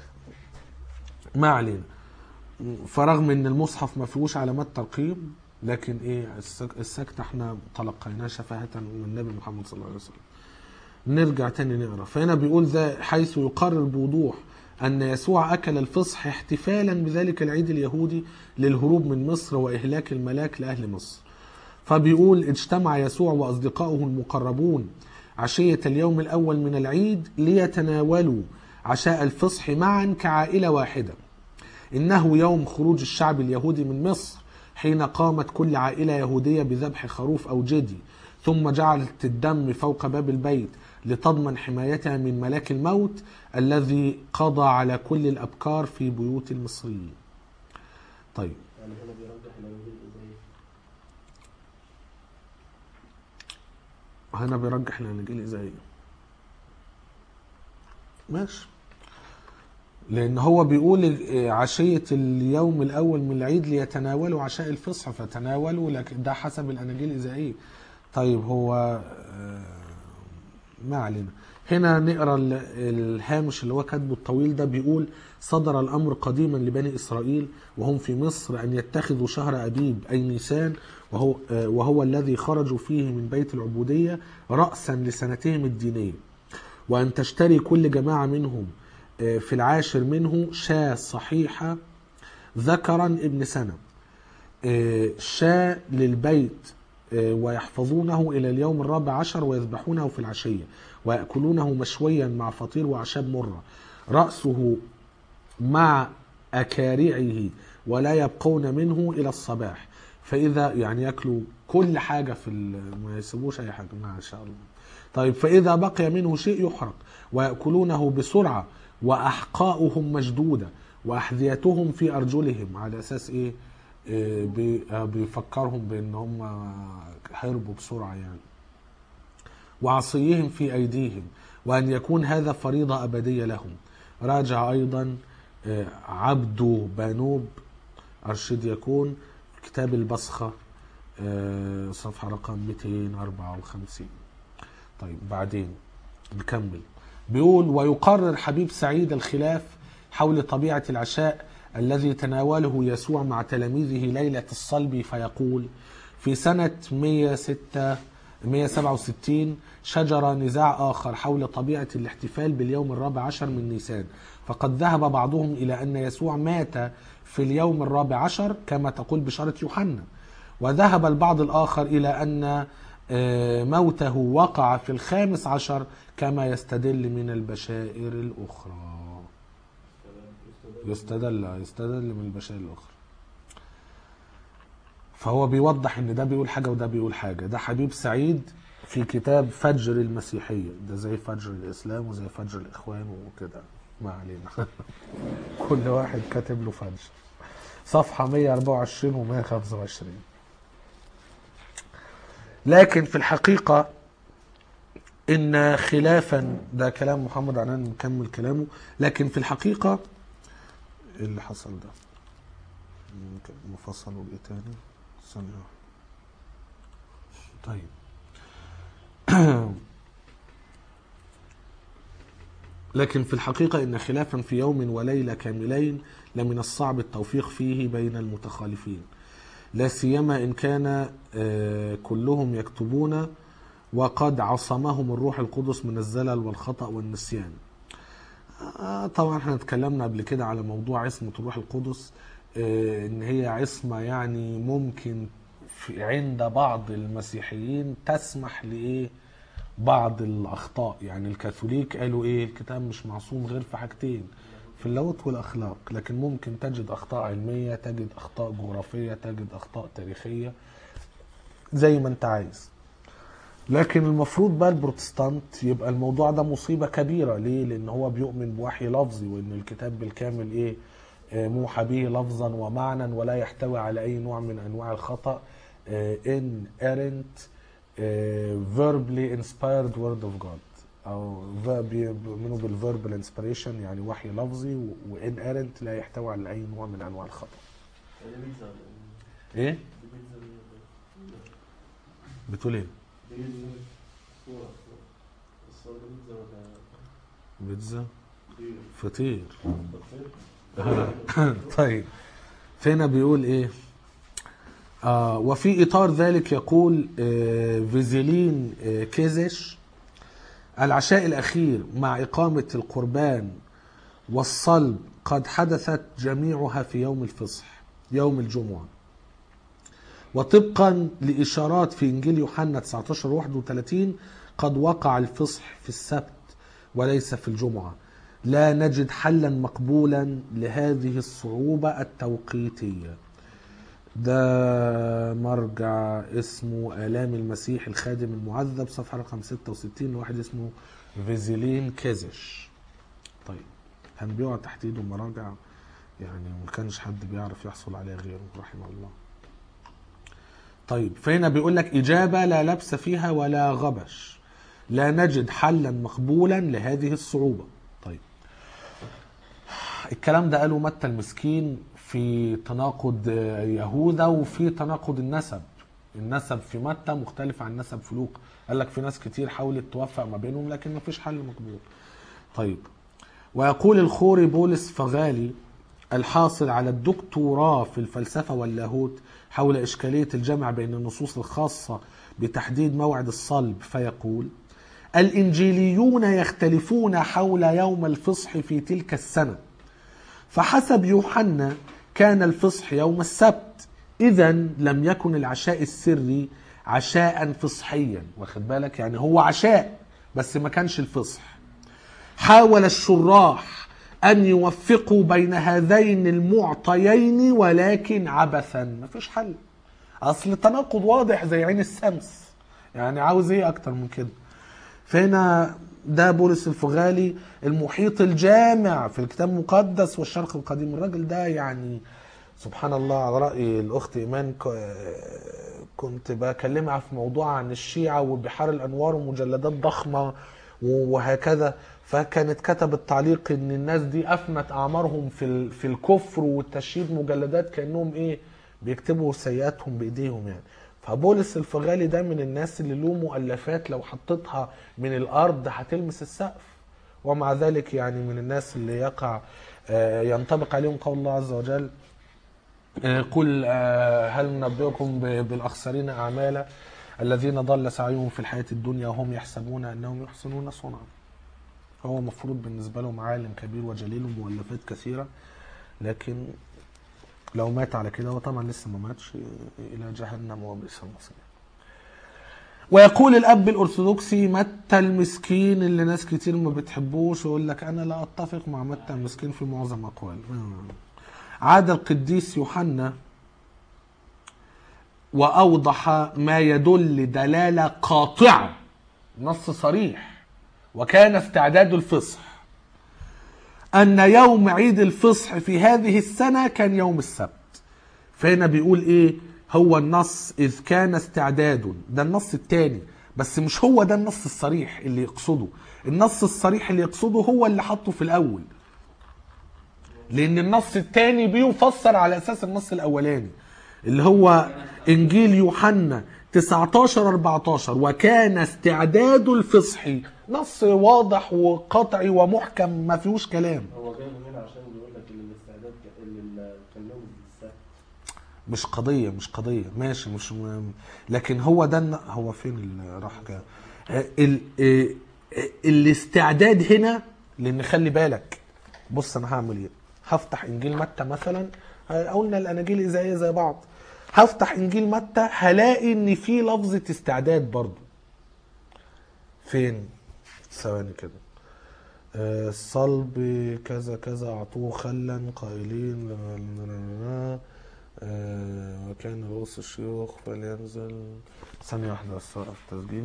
ما علينا فرغم ان المصحف ما فيهوش علامات ترقيم لكن ايه السك- السكت احنا تلقيناه شفاهة من النبي محمد صلى الله عليه وسلم نرجع تاني نقرا فهنا بيقول ذا حيث يقرر بوضوح ان يسوع اكل الفصح احتفالا بذلك العيد اليهودي للهروب من مصر واهلاك الملاك لاهل مصر فبيقول اجتمع يسوع واصدقائه المقربون عشيه اليوم الاول من العيد ليتناولوا عشاء الفصح معا كعائله واحده إنه يوم خروج الشعب اليهودي من مصر حين قامت كل عائلة يهودية بذبح خروف أو جدي ثم جعلت الدم فوق باب البيت لتضمن حمايتها من ملاك الموت الذي قضى على كل الأبكار في بيوت المصريين طيب يعني هنا بيرجح الأناجيل الإزاي هنا بيرجح الاناجيل الازاي ماشي لان هو بيقول عشيه اليوم الاول من العيد ليتناولوا عشاء الفصح فتناولوا لكن ده حسب الاناجيل الازائيه طيب هو آه، ما علينا هنا نقرا ال- الهامش اللي هو كاتبه الطويل ده بيقول صدر الامر قديما لبني اسرائيل وهم في مصر ان يتخذوا شهر ابيب اي نيسان وهو آه، وهو الذي خرجوا فيه من بيت العبوديه راسا لسنتهم الدينيه وأن تشتري كل جماعة منهم آه، في العاشر منه شاة صحيحة ذكرا ابن سنة آه، شاة للبيت آه، ويحفظونه إلى اليوم الرابع عشر ويذبحونه في العشية ويأكلونه مشويا مع فطير وأعشاب مرة رأسه مع أكارعه ولا يبقون منه إلى الصباح فإذا يعني يأكلوا كل حاجة في ال- ما يسيبوش أي حاجة ما شاء الله طيب فإذا بقي منه شيء يحرق ويأكلونه بسرعة وأحقاؤهم مشدودة وأحذيتهم في أرجلهم على أساس إيه إيه، بي- آه، بيفكرهم بأن هم هربوا بسرعة يعني وعصيهم في أيديهم وأن يكون هذا فريضة أبدية لهم راجع أيضا آه، عبدو بانوب أرشد يكون كتاب البصخة آه، صفحة رقم 254 طيب بعدين نكمل بيقول ويقرر حبيب سعيد الخلاف حول طبيعة العشاء الذي تناوله يسوع مع تلاميذه ليلة الصلب فيقول في سنة 106 167 شجر نزاع آخر حول طبيعة الاحتفال باليوم الرابع عشر من نيسان فقد ذهب بعضهم إلى أن يسوع مات في اليوم الرابع عشر كما تقول بشارة يوحنا وذهب البعض الآخر إلى أن آه، موته وقع في الخامس عشر كما يستدل من البشائر الأخرى يستدل يستدل من البشائر الأخرى فهو بيوضح ان ده بيقول حاجة وده بيقول حاجة ده حبيب سعيد في كتاب فجر المسيحية ده زي فجر الإسلام وزي فجر الإخوان وكده ما علينا كل واحد كاتب له فجر صفحة 124 و 125 لكن في الحقيقة إن خلافا ده كلام محمد عنان نكمل كلامه لكن في الحقيقة إيه اللي حصل ده ممكن مفصل وإيه تاني ثانية واحدة. طيب لكن في الحقيقة إن خلافا في يوم وليلة كاملين لمن الصعب التوفيق فيه بين المتخالفين لا سيما إن كان آه، كلهم يكتبون وقد عصمهم الروح القدس من الزلل والخطأ والنسيان آه، طبعا احنا اتكلمنا قبل كده على موضوع عصمة الروح القدس آه، ان هي عصمة يعني ممكن في عند بعض المسيحيين تسمح لايه بعض الاخطاء يعني الكاثوليك قالوا ايه الكتاب مش معصوم غير في حاجتين في اللوط والاخلاق لكن ممكن تجد اخطاء علميه تجد اخطاء جغرافيه تجد اخطاء تاريخيه زي ما انت عايز لكن المفروض بقى البروتستانت يبقى الموضوع ده مصيبه كبيره ليه لان هو بيؤمن بوحي لفظي وان الكتاب بالكامل ايه آه، موحى به لفظا ومعنى ولا يحتوي على اي نوع من انواع الخطا ان errant verbally inspired word of God او verb- بيؤمنوا بالفيربال انسبريشن يعني وحي لفظي وان errant لا يحتوي على اي نوع من انواع الخطا دي بيتزا ولا ايه إيه؟ دي بيتزا دي- بتقول ايه دي بيتزا صورة صورة الصورة دي بيتزا ولا بيتزا دي فطير بطير؟ طيب فينا بيقول ايه آه وفي اطار ذلك يقول آه فيزيلين آه كيزش العشاء الاخير مع اقامه القربان والصلب قد حدثت جميعها في يوم الفصح يوم الجمعه وطبقا لاشارات في انجيل يوحنا 19 31 قد وقع الفصح في السبت وليس في الجمعه لا نجد حلا مقبولا لهذه الصعوبه التوقيتيه ده مرجع اسمه آلام المسيح الخادم المعذب صفحة رقم 66 لواحد اسمه فيزيلين كيزش طيب كان بيقعد تحت ايده مراجع يعني ما كانش حد بيعرف يحصل عليها غيره رحمه الله طيب فهنا بيقول لك إجابة لا لبس فيها ولا غبش لا نجد حلا مقبولا لهذه الصعوبة طيب الكلام ده قاله متى المسكين في تناقض يهوذا وفي تناقض النسب النسب في متى مختلف عن نسب في لوقا قال لك في ناس كتير حاولت توفق ما بينهم لكن ما فيش حل مقبول طيب ويقول الخوري بولس فغالي الحاصل على الدكتوراه في الفلسفة واللاهوت حول إشكالية الجمع بين النصوص الخاصة بتحديد موعد الصلب فيقول الإنجيليون يختلفون حول يوم الفصح في تلك السنة فحسب يوحنا كان الفصح يوم السبت إذا لم يكن العشاء السري عشاء فصحيا واخد بالك يعني هو عشاء بس ما كانش الفصح حاول الشراح أن يوفقوا بين هذين المعطيين ولكن عبثا مفيش حل أصل التناقض واضح زي عين الشمس يعني عاوز ايه أكتر من كده فهنا ده بولس الفغالي المحيط الجامع في الكتاب المقدس والشرق القديم الراجل ده يعني سبحان الله على رأي الأخت إيمان ك- كنت بكلمها في موضوع عن الشيعة وبحار الأنوار ومجلدات ضخمة وهكذا فكانت كتبت تعليق ان الناس دي افنت اعمارهم في ال- في الكفر والتشييد مجلدات كانهم ايه بيكتبوا سيئاتهم بايديهم يعني فبولس الفغالي ده من الناس اللي له مؤلفات لو حطيتها من الارض هتلمس السقف ومع ذلك يعني من الناس اللي يقع آه، ينطبق عليهم قول الله عز وجل آه، قل آه، هل ننبئكم ب- بالاخسرين اعمالا الذين ضل سعيهم في الحياه الدنيا وهم يحسبون انهم يحسنون صنعا هو مفروض بالنسبه لهم عالم كبير وجليل ومؤلفات كثيره لكن لو مات على كده هو طبعا لسه ما ماتش الى جهنم وبئس المصير ويقول الاب الارثوذكسي متى المسكين اللي ناس كتير ما بتحبوش ويقول لك انا لا اتفق مع متى المسكين في معظم اقواله عاد القديس يوحنا واوضح ما يدل دلاله قاطعه نص صريح وكان استعداد الفصح ان يوم عيد الفصح في هذه السنه كان يوم السبت فهنا بيقول ايه هو النص اذ كان استعداد ده النص الثاني بس مش هو ده النص الصريح اللي يقصده النص الصريح اللي يقصده هو اللي حطه في الاول لان النص الثاني بيفسر على اساس النص الاولاني اللي هو انجيل يوحنا 19 14 وكان استعداد الفصح نص واضح وقطعي ومحكم ما فيهوش كلام هو جايبه هنا عشان بيقول لك ان الاستعداد ك- اللي ال- كان يوم السبت مش قضية مش قضية ماشي مش م... لكن هو ده الن- هو فين اللي راح كده ال... ال... الاستعداد هنا لان خلي بالك بص انا هعمل ايه هفتح انجيل متى مثلا قلنا الاناجيل زي زي بعض هفتح انجيل متى هلاقي ان في لفظة استعداد برضو فين ثواني كده آه، الصلب كذا كذا اعطوه خلا قائلين لا- لا- لا- لا. آه، وكان رؤوس الشيوخ فلينزل ثانية واحدة بس اوقف التسجيل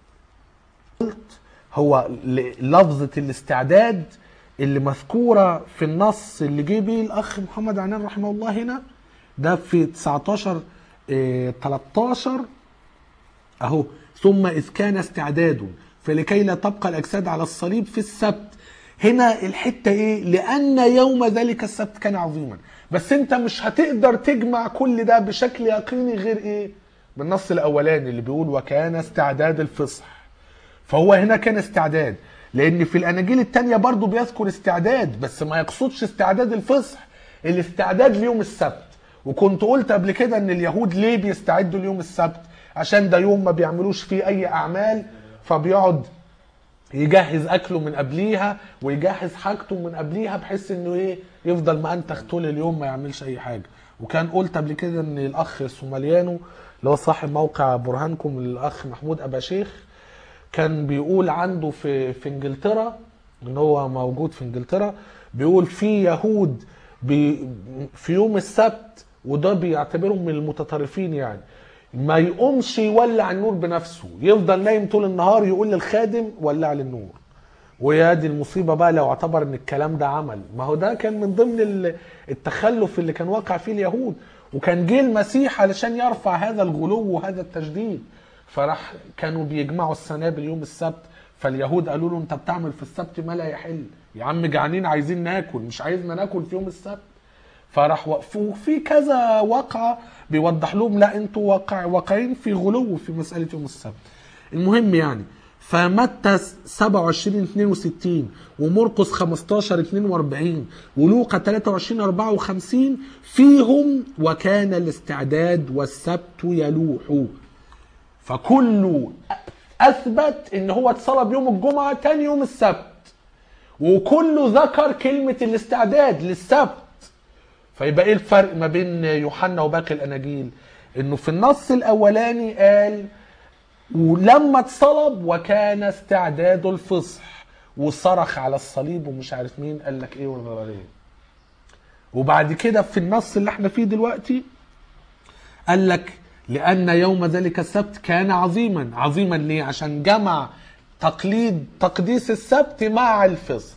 قلت هو ل- لفظة الاستعداد اللي مذكورة في النص اللي جه بيه الأخ محمد عنان رحمه الله هنا ده في 19 آه، 13 اهو ثم اذ كان استعداد فلكي لا تبقى الاجساد على الصليب في السبت هنا الحته ايه لان يوم ذلك السبت كان عظيما بس انت مش هتقدر تجمع كل ده بشكل يقيني غير ايه بالنص الاولاني اللي بيقول وكان استعداد الفصح فهو هنا كان استعداد لان في الاناجيل التانية برضو بيذكر استعداد بس ما يقصدش استعداد الفصح الاستعداد ليوم السبت وكنت قلت قبل كده ان اليهود ليه بيستعدوا ليوم السبت عشان ده يوم ما بيعملوش فيه اي اعمال فبيقعد يجهز اكله من قبليها ويجهز حاجته من قبليها بحيث انه ايه يفضل مأنتخ طول اليوم ما يعملش اي حاجه وكان قلت قبل كده ان الاخ سوماليانو اللي هو صاحب موقع برهانكم الاخ محمود ابا شيخ كان بيقول عنده في في انجلترا ان هو موجود في انجلترا بيقول في يهود بي في يوم السبت وده بيعتبرهم من المتطرفين يعني ما يقومش يولع النور بنفسه يفضل نايم طول النهار يقول للخادم ولع لي النور ويا دي المصيبه بقى لو اعتبر ان الكلام ده عمل ما هو ده كان من ضمن ال- التخلف اللي كان واقع فيه اليهود وكان جه المسيح علشان يرفع هذا الغلو وهذا التشديد فراح كانوا بيجمعوا السنابل يوم السبت فاليهود قالوا له انت بتعمل في السبت ما لا يحل يا عم جعانين عايزين ناكل مش عايزنا ناكل في يوم السبت فراح وقفوا في كذا واقعة بيوضح لهم لا انتوا واقع واقعين في غلو في مسألة يوم السبت المهم يعني فمتى 27 62 ومرقس 15 42 ولوقا 23 54 فيهم وكان الاستعداد والسبت يلوح فكله اثبت ان هو اتصلب يوم الجمعه تاني يوم السبت وكله ذكر كلمه الاستعداد للسبت فيبقى ايه الفرق ما بين يوحنا وباقي الاناجيل انه في النص الاولاني قال ولما اتصلب وكان استعداد الفصح وصرخ على الصليب ومش عارف مين قال لك ايه ولا ايه وبعد كده في النص اللي احنا فيه دلوقتي قال لك لأن يوم ذلك السبت كان عظيما عظيما ليه عشان جمع تقليد تقديس السبت مع الفصح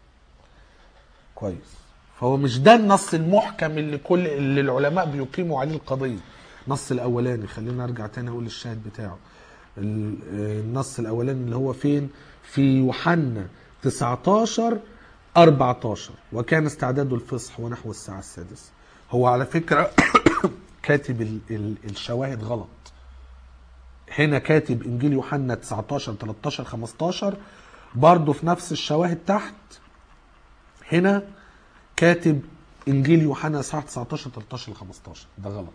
كويس فهو مش ده النص المحكم اللي كل اللي العلماء بيقيموا عليه القضية النص الأولاني خلينا أرجع تاني أقول الشاهد بتاعه ال- آه، النص الأولاني اللي هو فين في يوحنا 19 14 وكان استعداد الفصح ونحو الساعة السادسة هو على فكرة كاتب ال- ال- الشواهد غلط هنا كاتب انجيل يوحنا 19 13 15 برضه في نفس الشواهد تحت هنا كاتب انجيل يوحنا اصحاح 19 13 15 ده غلط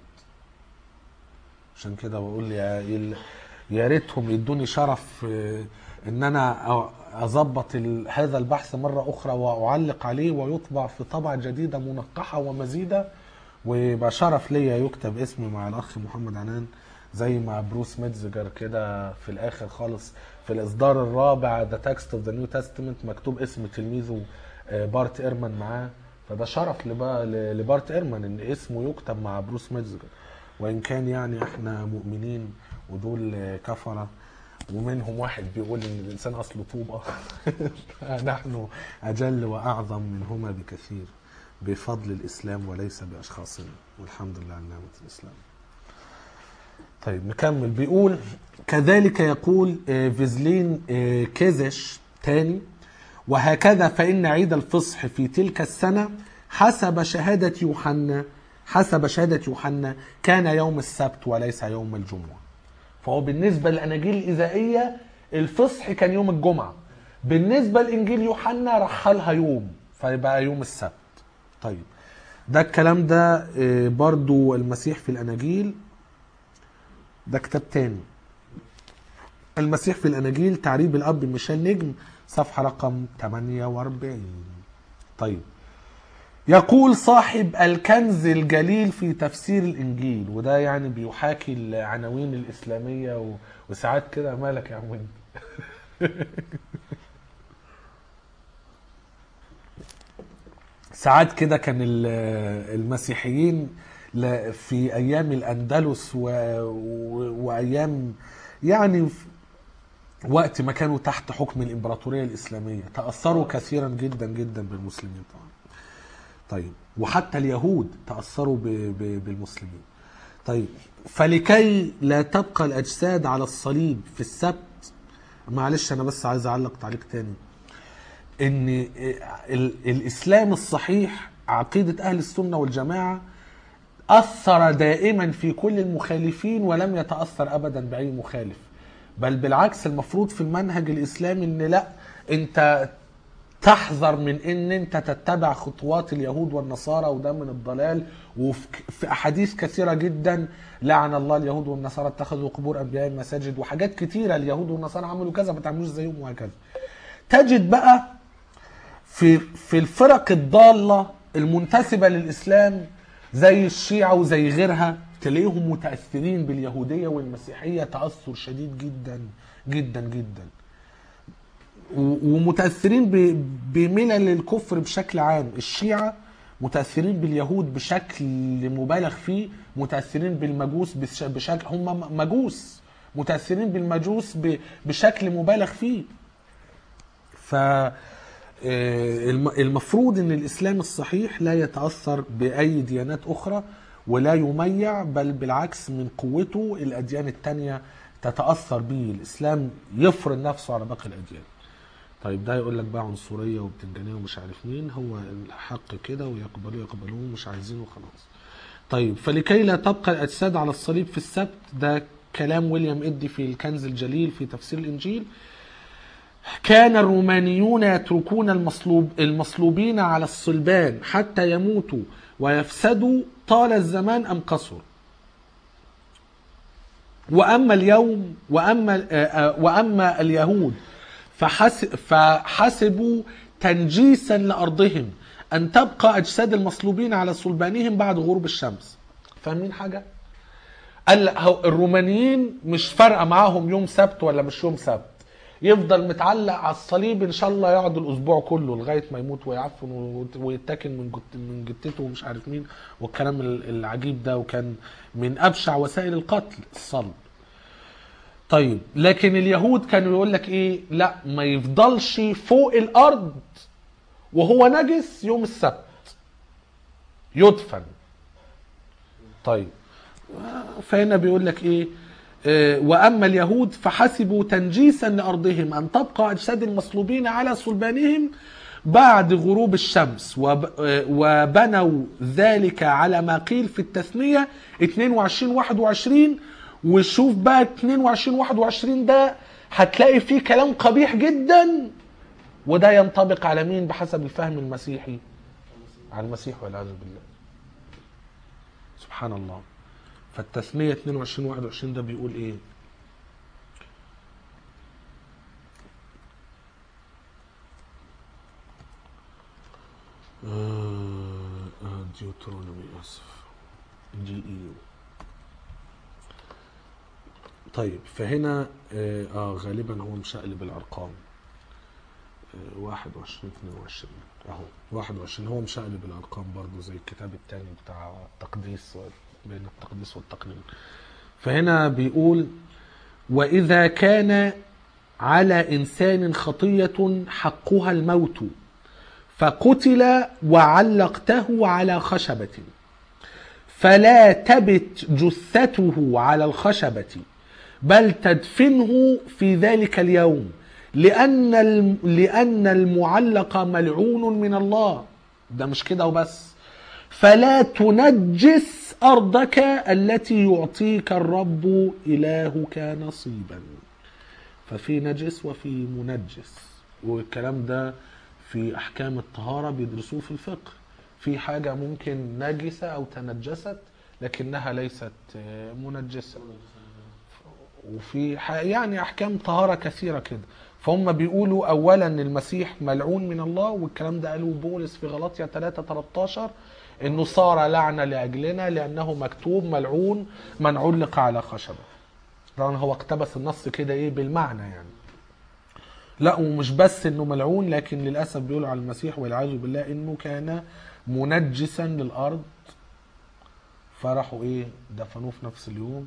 عشان كده بقول يا يل- يا ريتهم يدوني شرف آه، ان انا أ- اظبط ال- هذا البحث مره اخرى واعلق عليه ويطبع في طبعه جديده منقحه ومزيده ويبقى شرف ليا يكتب اسمي مع الاخ محمد عنان زي مع بروس ميتزجر كده في الاخر خالص في الاصدار الرابع ذا تكست اوف ذا نيو تestament مكتوب اسم تلميذه آه، بارت ايرمان معاه فده شرف لبا- ل- لبارت ايرمان ان اسمه يكتب مع بروس ميتزجر وان كان يعني احنا مؤمنين ودول آه، كفره ومنهم واحد بيقول ان الانسان اصله طوبه نحن اجل واعظم منهما بكثير بفضل الاسلام وليس باشخاصنا والحمد لله على نعمه الاسلام طيب نكمل بيقول كذلك يقول آه، فيزلين آه، كيزش تاني وهكذا فإن عيد الفصح في تلك السنة حسب شهادة يوحنا حسب شهادة يوحنا كان يوم السبت وليس يوم الجمعة فهو بالنسبة للأناجيل الإذائية الفصح كان يوم الجمعة بالنسبة لإنجيل يوحنا رحلها يوم فيبقى يوم السبت طيب ده الكلام ده آه، برضو المسيح في الأناجيل ده كتاب تاني المسيح في الأناجيل تعريب الأب ميشيل نجم صفحة رقم 48 طيب يقول صاحب الكنز الجليل في تفسير الإنجيل وده يعني بيحاكي العناوين الإسلامية و... وساعات كده مالك يا عم انت ساعات كده كان ال- المسيحيين ل- في ايام الاندلس و... و... وايام يعني في وقت ما كانوا تحت حكم الامبراطوريه الاسلاميه تاثروا كثيرا جدا جدا بالمسلمين طبعا طيب وحتى اليهود تاثروا ب... ب... بالمسلمين طيب فلكي لا تبقى الاجساد على الصليب في السبت معلش انا بس عايز اعلق تعليق تاني ان ال- الاسلام الصحيح عقيده اهل السنه والجماعه اثر دائما في كل المخالفين ولم يتاثر ابدا باي مخالف بل بالعكس المفروض في المنهج الاسلامي ان لا انت تحذر من ان انت تتبع خطوات اليهود والنصارى وده من الضلال وفي في احاديث كثيره جدا لعن الله اليهود والنصارى اتخذوا قبور انبيائهم مساجد وحاجات كتيره اليهود والنصارى عملوا كذا ما تعملوش زيهم وهكذا تجد بقى في في الفرق الضاله المنتسبه للاسلام زي الشيعه وزي غيرها تلاقيهم متاثرين باليهوديه والمسيحيه تاثر شديد جدا جدا جدا و- ومتاثرين ب- بملل الكفر بشكل عام الشيعه متاثرين باليهود بشكل مبالغ فيه متاثرين بالمجوس بش- بشكل هم مجوس متاثرين بالمجوس ب- بشكل مبالغ فيه ف آه، الم- المفروض ان الاسلام الصحيح لا يتاثر باي ديانات اخرى ولا يميع بل بالعكس من قوته الاديان التانية تتاثر به الاسلام يفرض نفسه على باقي الاديان طيب ده يقول لك بقى عنصريه وبتنجانيه ومش عارف مين هو الحق كده ويقبلوه يقبلوه مش عايزينه خلاص طيب فلكي لا تبقى الاجساد على الصليب في السبت ده كلام ويليام ادي في الكنز الجليل في تفسير الانجيل كان الرومانيون يتركون المصلوب المصلوبين على الصلبان حتى يموتوا ويفسدوا طال الزمان ام قصر واما اليوم واما آه، آه، واما اليهود فحس فحسبوا تنجيسا لارضهم ان تبقى اجساد المصلوبين على صلبانهم بعد غروب الشمس فاهمين حاجه قال لا، هو الرومانيين مش فارقه معاهم يوم سبت ولا مش يوم سبت يفضل متعلق على الصليب ان شاء الله يقعد الاسبوع كله لغايه ما يموت ويعفن ويت- ويتاكل من جت من جتته ومش عارف مين والكلام ال- العجيب ده وكان من ابشع وسائل القتل الصلب طيب لكن اليهود كانوا يقول لك ايه لا ما يفضلش فوق الارض وهو نجس يوم السبت يدفن طيب فهنا بيقول لك ايه آه، واما اليهود فحسبوا تنجيسا لارضهم ان تبقى اجساد المصلوبين على صلبانهم بعد غروب الشمس وب- آه، وبنوا ذلك على ما قيل في التثنيه 22 21 وشوف بقى 22 21 ده هتلاقي فيه كلام قبيح جدا وده ينطبق على مين بحسب الفهم المسيحي على المسيح والعياذ بالله سبحان الله فالتثنية 22 21 ده بيقول ايه آه، آه، ديوترونومي اسف جي اي يو طيب فهنا اه آه، غالبا هو مشقلب الارقام آه، 21 22 اهو 21 هو مشقلب الارقام برضو زي الكتاب التاني بتاع التقديس بين التقديس والتقنين فهنا بيقول واذا كان على انسان خطيه حقها الموت فقتل وعلقته على خشبه فلا تبت جثته على الخشبة بل تدفنه في ذلك اليوم لأن الم- لأن المعلق ملعون من الله ده مش كده وبس فلا تنجس أرضك التي يعطيك الرب إلهك نصيبا ففي نجس وفي منجس والكلام ده في احكام الطهاره بيدرسوه في الفقه في حاجه ممكن نجسه او تنجست لكنها ليست آه، منجسه وفي ح- يعني احكام طهاره كثيره كده فهم بيقولوا اولا ان المسيح ملعون من الله والكلام ده قالوه بولس في غلطيا 3 13 انه صار لعنه لاجلنا لانه مكتوب ملعون من علق على خشبه طبعا هو اقتبس النص كده ايه بالمعنى يعني لا ومش بس انه ملعون لكن للاسف بيقولوا على المسيح والعياذ بالله انه كان منجسا للارض فراحوا ايه دفنوه في نفس اليوم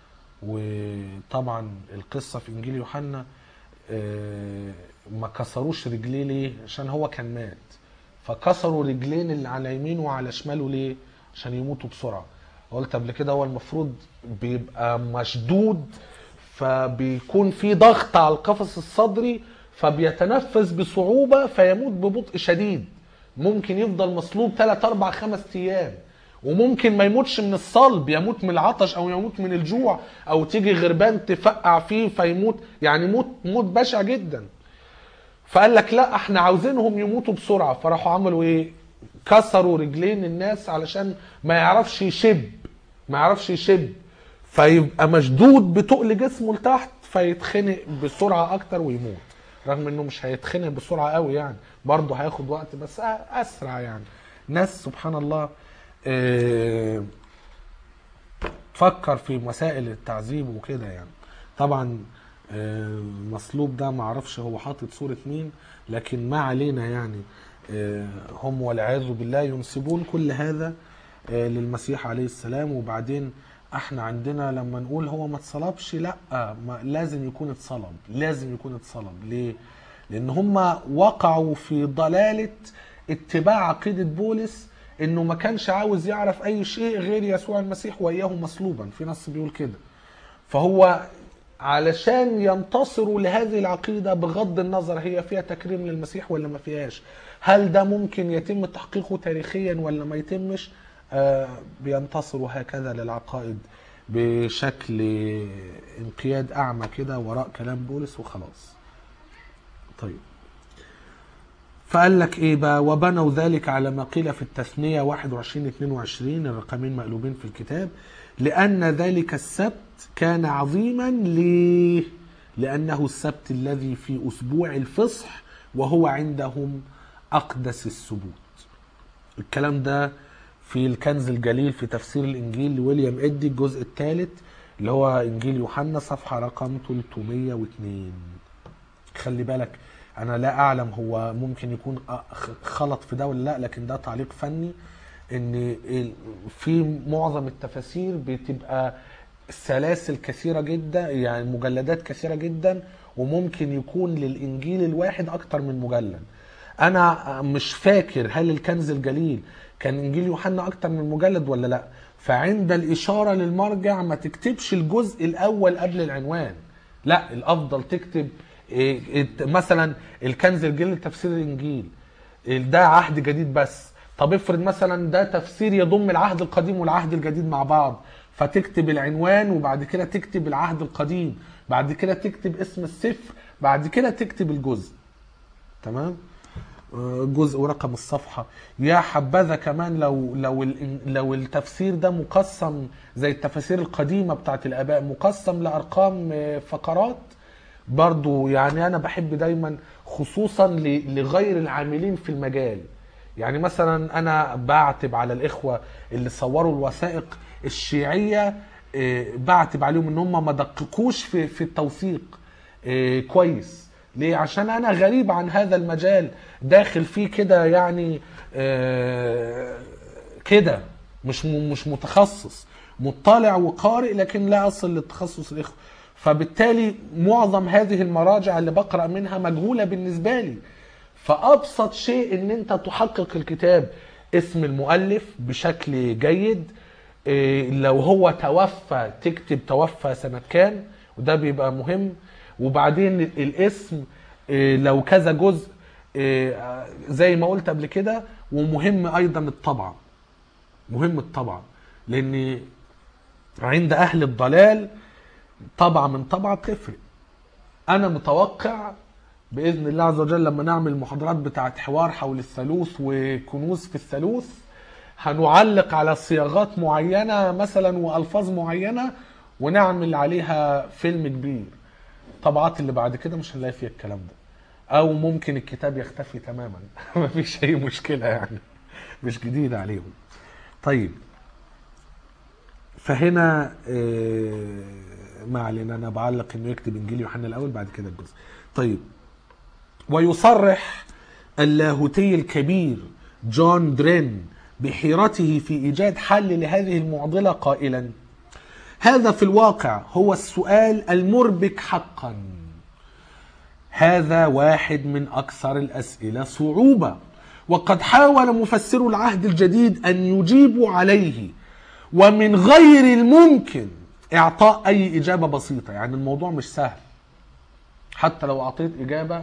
وطبعا القصه في انجيل يوحنا آه، ما كسروش رجليه ليه عشان هو كان مات فكسروا رجلين اللي على يمينه وعلى شماله ليه عشان يموتوا بسرعه قلت قبل كده هو المفروض بيبقى مشدود فبيكون في ضغط على القفص الصدري فبيتنفس بصعوبة فيموت ببطء شديد ممكن يفضل مصلوب 3 4 5 ايام وممكن ما يموتش من الصلب يموت من العطش او يموت من الجوع او تيجي غربان تفقع فيه فيموت يعني موت موت بشع جدا فقال لك لا احنا عاوزينهم يموتوا بسرعه فراحوا عملوا ايه كسروا رجلين الناس علشان ما يعرفش يشب ما يعرفش يشب فيبقى مشدود بتقل جسمه لتحت فيتخنق بسرعه اكتر ويموت رغم انه مش هيتخنق بسرعه قوي يعني برضه هياخد وقت بس اسرع يعني ناس سبحان الله آه، فكر في مسائل التعذيب وكده يعني طبعا آه، المصلوب ده معرفش هو حاطط صورة مين لكن ما علينا يعني آه، هم والعياذ بالله ينسبون كل هذا آه، للمسيح عليه السلام وبعدين احنا عندنا لما نقول هو ما اتصلبش لا ما لازم يكون اتصلب لازم يكون اتصلب ليه لان هم وقعوا في ضلالة اتباع عقيدة بولس انه ما كانش عاوز يعرف اي شيء غير يسوع المسيح واياه مصلوبا في نص بيقول كده فهو علشان ينتصروا لهذه العقيدة بغض النظر هي فيها تكريم للمسيح ولا ما فيهاش هل ده ممكن يتم تحقيقه تاريخيا ولا ما يتمش آه بينتصروا هكذا للعقائد بشكل انقياد أعمى كده وراء كلام بولس وخلاص طيب فقال لك ايه بقى وبنوا ذلك على ما قيل في التثنية 21 22 الرقمين مقلوبين في الكتاب لأن ذلك السبت كان عظيما ليه؟ لأنه السبت الذي في أسبوع الفصح وهو عندهم أقدس السبوت الكلام ده في الكنز الجليل في تفسير الانجيل لويليام ادي الجزء الثالث اللي هو انجيل يوحنا صفحه رقم 302 خلي بالك انا لا اعلم هو ممكن يكون أ- خ- خلط في ده ولا لا لكن ده تعليق فني ان ال- في معظم التفاسير بتبقى سلاسل كثيره جدا يعني مجلدات كثيره جدا وممكن يكون للانجيل الواحد اكتر من مجلد انا مش فاكر هل الكنز الجليل كان انجيل يوحنا اكتر من مجلد ولا لا فعند الاشاره للمرجع ما تكتبش الجزء الاول قبل العنوان لا الافضل تكتب إيه، إيه، مثلا الكنز الجليل تفسير الانجيل ده عهد جديد بس طب افرض مثلا ده تفسير يضم العهد القديم والعهد الجديد مع بعض فتكتب العنوان وبعد كده تكتب العهد القديم بعد كده تكتب اسم السفر بعد كده تكتب الجزء تمام آه، جزء ورقم الصفحة يا حبذا كمان لو لو ال- لو التفسير ده مقسم زي التفاسير القديمة بتاعت الآباء مقسم لأرقام آه، فقرات برضو يعني أنا بحب دايما خصوصا ل- لغير العاملين في المجال يعني مثلا أنا بعتب على الإخوة اللي صوروا الوثائق الشيعية آه، بعتب عليهم إن هم ما دققوش في في التوثيق آه، كويس ليه عشان انا غريب عن هذا المجال داخل فيه كده يعني آه، كده مش م- مش متخصص مطلع وقارئ لكن لا اصل للتخصص الاخوه فبالتالي معظم هذه المراجع اللي بقرا منها مجهوله بالنسبه لي فابسط شيء ان انت تحقق الكتاب اسم المؤلف بشكل جيد إيه، لو هو توفى تكتب توفى سنة كام وده بيبقى مهم وبعدين الاسم إيه، لو كذا جزء إيه، زي ما قلت قبل كده ومهم ايضا الطبعة مهم الطبعة لان عند اهل الضلال طبعة من طبعة بتفرق انا متوقع باذن الله عز وجل لما نعمل محاضرات بتاعت حوار حول الثالوث وكنوز في الثالوث هنعلق على صياغات معينه مثلا والفاظ معينه ونعمل عليها فيلم كبير طبعات اللي بعد كده مش هنلاقي فيها الكلام ده او ممكن الكتاب يختفي تماما مفيش اي مشكله يعني مش جديده عليهم طيب فهنا آه، ما علينا انا بعلق انه يكتب انجيل يوحنا الاول بعد كده الجزء طيب ويصرح اللاهوتي الكبير جون درين بحيرته في ايجاد حل لهذه المعضله قائلا هذا في الواقع هو السؤال المربك حقا هذا واحد من اكثر الاسئله صعوبه وقد حاول مفسرو العهد الجديد ان يجيبوا عليه ومن غير الممكن اعطاء اي اجابه بسيطه يعني الموضوع مش سهل حتى لو اعطيت اجابه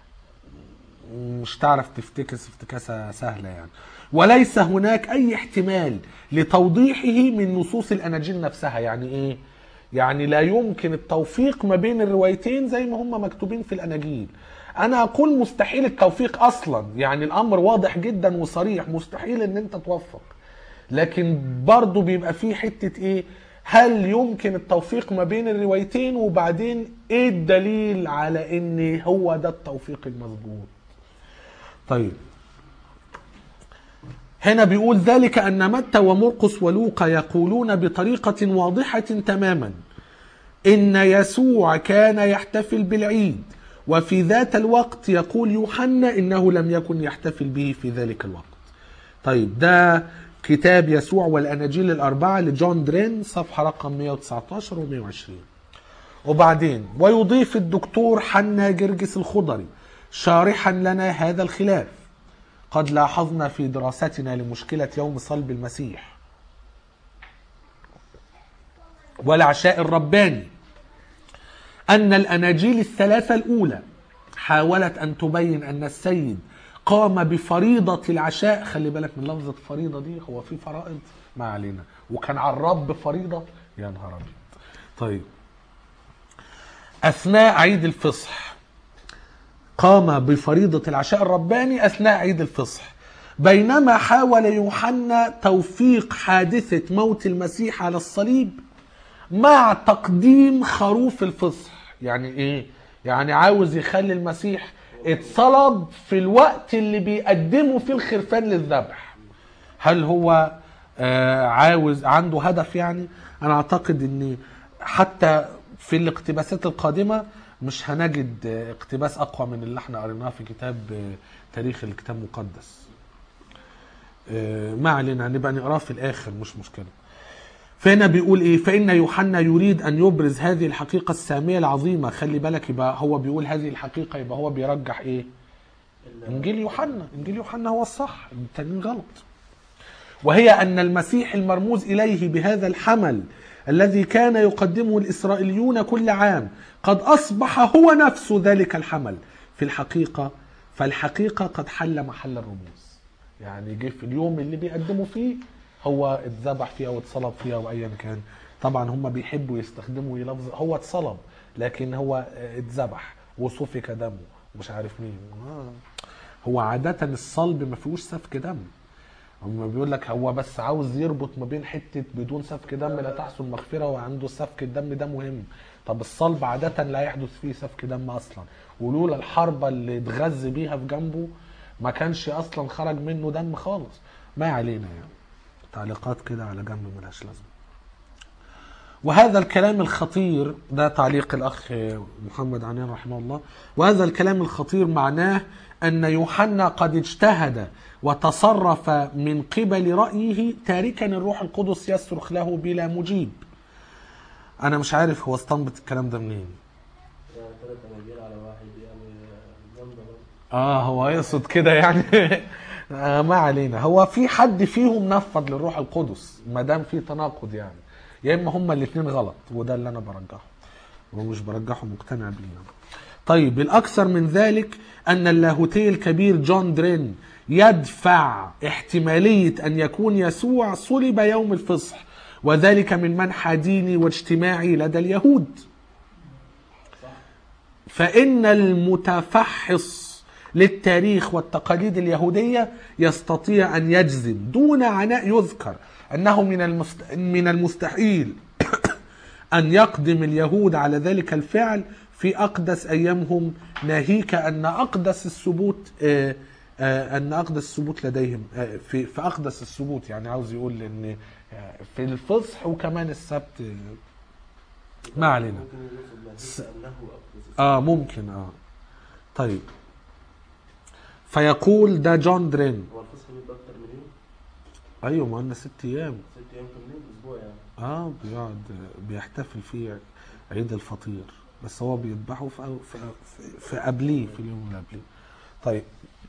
مش تعرف تفتكس افتكاسه سهله يعني وليس هناك اي احتمال لتوضيحه من نصوص الاناجيل نفسها يعني ايه يعني لا يمكن التوفيق ما بين الروايتين زي ما هم مكتوبين في الاناجيل انا اقول مستحيل التوفيق اصلا يعني الامر واضح جدا وصريح مستحيل ان انت توفق لكن برضه بيبقى فيه حته ايه هل يمكن التوفيق ما بين الروايتين وبعدين ايه الدليل على ان هو ده التوفيق المظبوط طيب هنا بيقول ذلك أن متى ومرقس ولوقا يقولون بطريقة واضحة تماما إن يسوع كان يحتفل بالعيد وفي ذات الوقت يقول يوحنا إنه لم يكن يحتفل به في ذلك الوقت طيب ده كتاب يسوع والأناجيل الأربعة لجون درين صفحة رقم 119 و 120 وبعدين ويضيف الدكتور حنا جرجس الخضري شارحا لنا هذا الخلاف قد لاحظنا في دراستنا لمشكلة يوم صلب المسيح والعشاء الرباني أن الأناجيل الثلاثة الأولى حاولت أن تبين أن السيد قام بفريضة العشاء خلي بالك من لفظة فريضة دي هو في فرائض ما علينا وكان على الرب فريضة يا نهار أبيض طيب أثناء عيد الفصح قام بفريضة العشاء الرباني أثناء عيد الفصح بينما حاول يوحنا توفيق حادثة موت المسيح على الصليب مع تقديم خروف الفصح يعني ايه يعني عاوز يخلي المسيح اتصلب في الوقت اللي بيقدموا فيه الخرفان للذبح هل هو آه، عاوز عنده هدف يعني انا اعتقد ان حتى في الاقتباسات القادمه مش هنجد آه، اقتباس اقوى من اللي احنا قريناه في كتاب آه، تاريخ الكتاب المقدس آه، ما علينا هنبقى نقراه في الاخر مش مشكله فهنا بيقول ايه فان يوحنا يريد ان يبرز هذه الحقيقه الساميه العظيمه خلي بالك يبقى هو بيقول هذه الحقيقه يبقى هو بيرجح ايه ال- انجيل يوحنا انجيل يوحنا هو الصح التانيين غلط وهي ان المسيح المرموز اليه بهذا الحمل الذي كان يقدمه الاسرائيليون كل عام قد اصبح هو نفسه ذلك الحمل في الحقيقه فالحقيقه قد حل محل الرموز يعني جه في اليوم اللي بيقدموا فيه هو اتذبح فيه او اتصلب فيه او ايا كان طبعا هم بيحبوا يستخدموا لفظ هو اتصلب لكن هو اتذبح وسفك دمه ومش عارف مين آه. هو عادة الصلب ما فيهوش سفك دم هم بيقول لك هو بس عاوز يربط ما بين حتة بدون سفك دم لا تحصل مغفرة وعنده سفك الدم ده مهم طب الصلب عادة لا يحدث فيه سفك دم أصلا ولولا الحربة اللي اتغذى بيها في جنبه ما كانش أصلا خرج منه دم خالص ما علينا يعني تعليقات كده على جنب ملهاش لازمة وهذا الكلام الخطير ده تعليق الأخ محمد عنان رحمه الله وهذا الكلام الخطير معناه أن يوحنا قد اجتهد وتصرف من قبل رأيه تاركا الروح القدس يصرخ له بلا مجيب أنا مش عارف هو استنبط الكلام ده منين يعني ثلاث اناجيل على واحد يعني جنب برضه. اه هو يقصد كده يعني آه ما علينا هو في حد فيهم نفض للروح القدس ما دام في تناقض يعني يا اما هما الاثنين غلط وده اللي انا برجحه ومش برجحه مقتنع بيه يعني. طيب الاكثر من ذلك ان اللاهوتي الكبير جون درين يدفع احتماليه ان يكون يسوع صلب يوم الفصح وذلك من منحى ديني واجتماعي لدى اليهود فإن المتفحص للتاريخ والتقاليد اليهودية يستطيع أن يجزم دون عناء يذكر أنه من المست... من المستحيل أن يقدم اليهود على ذلك الفعل في أقدس أيامهم ناهيك أن أقدس الثبوت آه، آه، أن أقدس الثبوت لديهم آه، في في أقدس الثبوت يعني عاوز يقول إن آه، في الفصح وكمان السبت آه، ما علينا ممكن يوصل لهذا انه اقدس اه ممكن اه طيب فيقول ده جون درين هو الفصح بيبقى اكتر من يوم ايوه ما قلنا ست ايام ست ايام كاملين اسبوع يعني اه بيقعد بيحتفل فيه عيد الفطير بس هو بيذبحه في في في- في قبليه في اليوم اللي قبليه طيب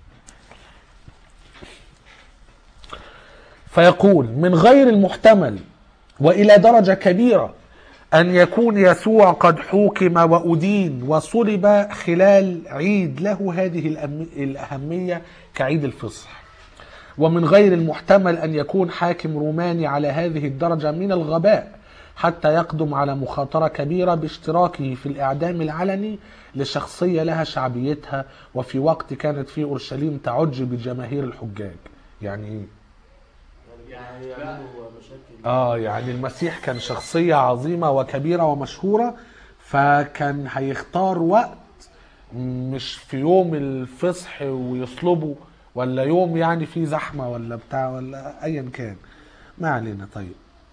فيقول من غير المحتمل والى درجه كبيره ان يكون يسوع قد حوكم وادين وصلب خلال عيد له هذه الأم- الاهميه كعيد الفصح ومن غير المحتمل ان يكون حاكم روماني على هذه الدرجه من الغباء حتى يقدم على مخاطره كبيره باشتراكه في الاعدام العلني لشخصيه لها شعبيتها وفي وقت كانت فيه اورشليم تعج بجماهير الحجاج يعني ايه يعني يعملوا مشاكل اه يعني المسيح كان شخصية عظيمة وكبيرة ومشهورة فكان هيختار وقت مش في يوم الفصح ويصلبه ولا يوم يعني فيه زحمة ولا بتاع ولا ايا كان ما علينا طيب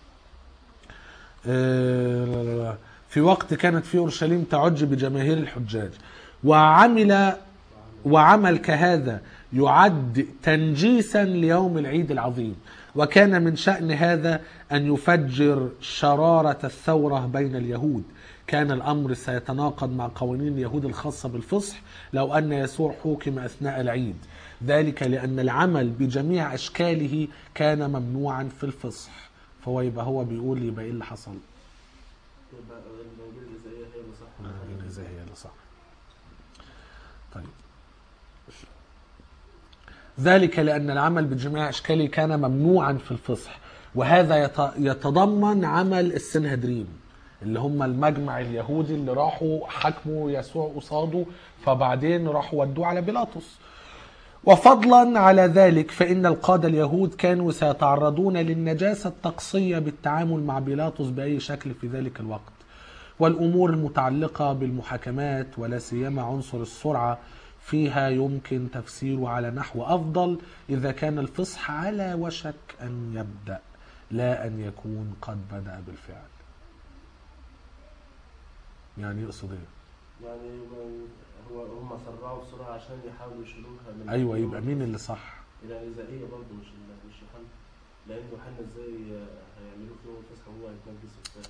آه، لا لا لا. في وقت كانت في اورشليم تعج بجماهير الحجاج وعمل وعمل كهذا يعد تنجيسا ليوم العيد العظيم وكان من شأن هذا أن يفجر شرارة الثورة بين اليهود كان الأمر سيتناقض مع قوانين اليهود الخاصة بالفصح لو أن يسوع حوكم أثناء العيد ذلك لأن العمل بجميع أشكاله كان ممنوعا في الفصح فهو يبقى هو بيقول يبقى إيه اللي حصل يبقى الاناجيل الغذائيه هي اللي صح يعني زي هي اللي صح طيب ذلك لأن العمل بجميع أشكاله كان ممنوعا في الفصح وهذا يت- يتضمن عمل السنهدرين اللي هم المجمع اليهودي اللي راحوا حكموا يسوع قصاده فبعدين راحوا ودوه على بيلاطس وفضلا على ذلك فإن القادة اليهود كانوا سيتعرضون للنجاسة الطقسية بالتعامل مع بيلاطس بأي شكل في ذلك الوقت والأمور المتعلقة بالمحاكمات ولا سيما عنصر السرعة فيها يمكن تفسيره على نحو أفضل إذا كان الفصح على وشك أن يبدأ لا أن يكون قد بدأ بالفعل يعني يقصد ايه يعني من- هو هم سرعوا بسرعة عشان يحاولوا يشيلوها من ايوه يوم يبقى مين اللي صح إلى إزائية برضه مش ال- مش يوحنا لأن يوحنا إزاي هيعملوا فيه يوم الفسحة وهو هيتنجس وبتاع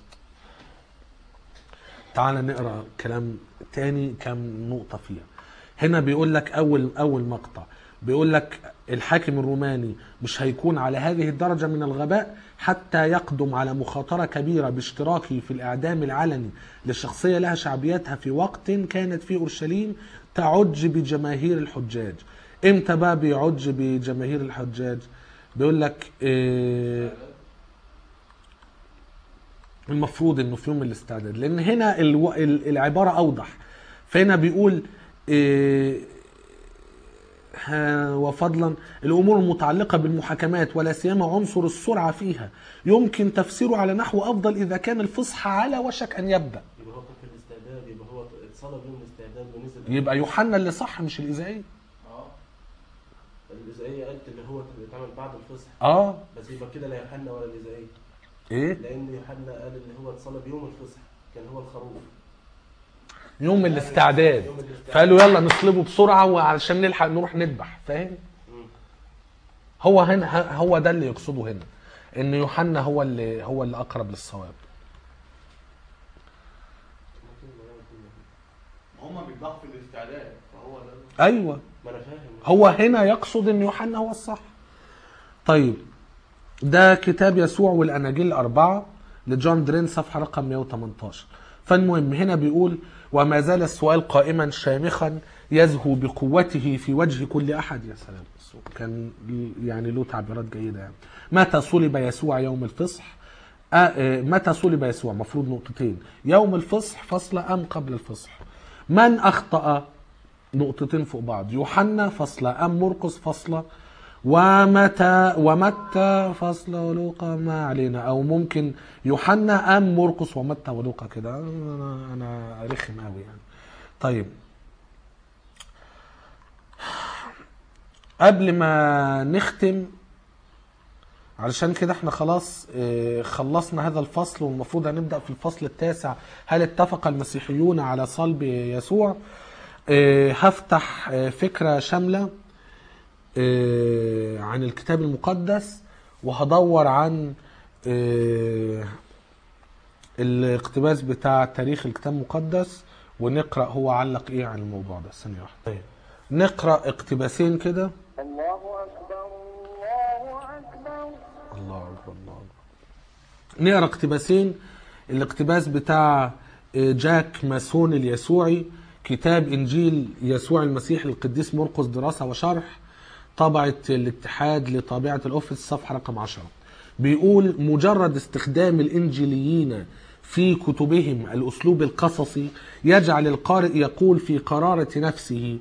تعال نقرا كلام تاني كام نقطة فيها هنا بيقول لك أول أول مقطع بيقول لك الحاكم الروماني مش هيكون على هذه الدرجة من الغباء حتى يقدم على مخاطرة كبيرة باشتراكه في الإعدام العلني لشخصية لها شعبيتها في وقت كانت في أورشليم تعج بجماهير الحجاج امتى بقى بيعج بجماهير الحجاج بيقول لك إيه المفروض انه في يوم الاستعداد لان هنا الو... ال- العباره اوضح فهنا بيقول إيه ها- وفضلا الامور المتعلقه بالمحاكمات ولا سيما عنصر السرعه فيها يمكن تفسيره على نحو افضل اذا كان الفصح على وشك ان يبدا يبقى هو كان في الاستعداد يبقى هو اتصلب يوم الاستعداد ونزل يبقى يوحنا اللي صح مش الاذاعي اه الإزائية قالت اللي هو اتعمل بعد الفصح اه بس يبقى كده لا يوحنا ولا الإزائية ايه لأن يوحنا قال إن هو اتصلب يوم الفصح كان هو الخروف يوم الاستعداد يوم الاستعداد فقالوا يلا نصلبه بسرعه وعلشان نلحق نروح نذبح فاهم مم. هو هنا هو ده اللي يقصده هنا ان يوحنا هو اللي هو اللي اقرب للصواب هم بيذبحوا في الاستعداد فهو ده ايوه ما أنا فاهم هو هنا يقصد ان يوحنا هو الصح طيب ده كتاب يسوع والاناجيل الاربعه لجون درين صفحه رقم 118 فالمهم هنا بيقول وما زال السؤال قائما شامخا يزهو بقوته في وجه كل احد يا سلام كان يعني له تعبيرات جيده يعني متى صلب يسوع يوم الفصح آه، آه، متى صلب يسوع مفروض نقطتين يوم الفصح فصل ام قبل الفصح من اخطأ نقطتين فوق بعض يوحنا فصلة أم مرقس فصلة ومتى ومتى فصلة ولوقا ما علينا أو ممكن يوحنا أم مرقس ومتى ولوقا كده أنا أنا رخم أوي يعني طيب قبل ما نختم علشان كده احنا خلاص اه، خلصنا هذا الفصل والمفروض هنبدأ في الفصل التاسع هل اتفق المسيحيون على صلب يسوع اه، هفتح اه، فكرة شاملة اه، عن الكتاب المقدس وهدور عن اه، الاقتباس بتاع تاريخ الكتاب المقدس ونقرأ هو علق ايه عن الموضوع ده ثانية واحدة طيب. نقرأ اقتباسين كده الله أكبر الله أكبر الله اكبر الله اكبر نقرا اقتباسين الاقتباس بتاع جاك ماسون اليسوعي كتاب انجيل يسوع المسيح للقديس مرقس دراسه وشرح طبعه الاتحاد لطابعه الاوفيس صفحه رقم 10 بيقول مجرد استخدام الانجيليين في كتبهم الاسلوب القصصي يجعل القارئ يقول في قراره نفسه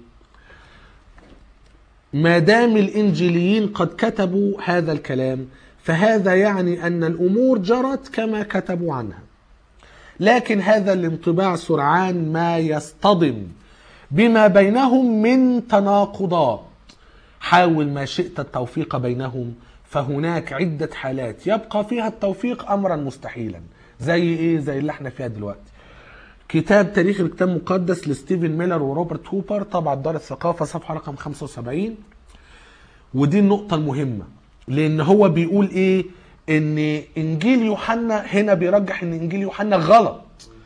ما دام الانجيليين قد كتبوا هذا الكلام فهذا يعني ان الامور جرت كما كتبوا عنها لكن هذا الانطباع سرعان ما يصطدم بما بينهم من تناقضات حاول ما شئت التوفيق بينهم فهناك عدة حالات يبقى فيها التوفيق أمرا مستحيلا زي إيه زي اللي احنا فيها دلوقتي كتاب تاريخ الكتاب المقدس لستيفن ميلر وروبرت هوبر طبعا دار الثقافة صفحة رقم 75 ودي النقطة المهمة لأن هو بيقول إيه إن إنجيل يوحنا هنا بيرجح إن إنجيل يوحنا غلط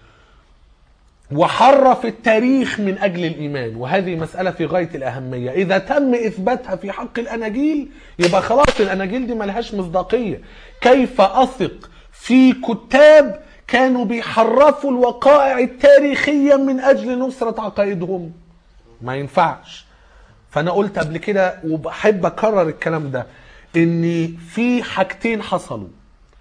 وحرف التاريخ من أجل الإيمان وهذه مسألة في غاية الأهمية إذا تم إثباتها في حق الأناجيل يبقى خلاص الأناجيل دي ملهاش مصداقية كيف أثق في كتاب كانوا بيحرفوا الوقائع التاريخية من أجل نصرة عقائدهم ما ينفعش فانا قلت قبل كده وبحب اكرر الكلام ده ان في حاجتين حصلوا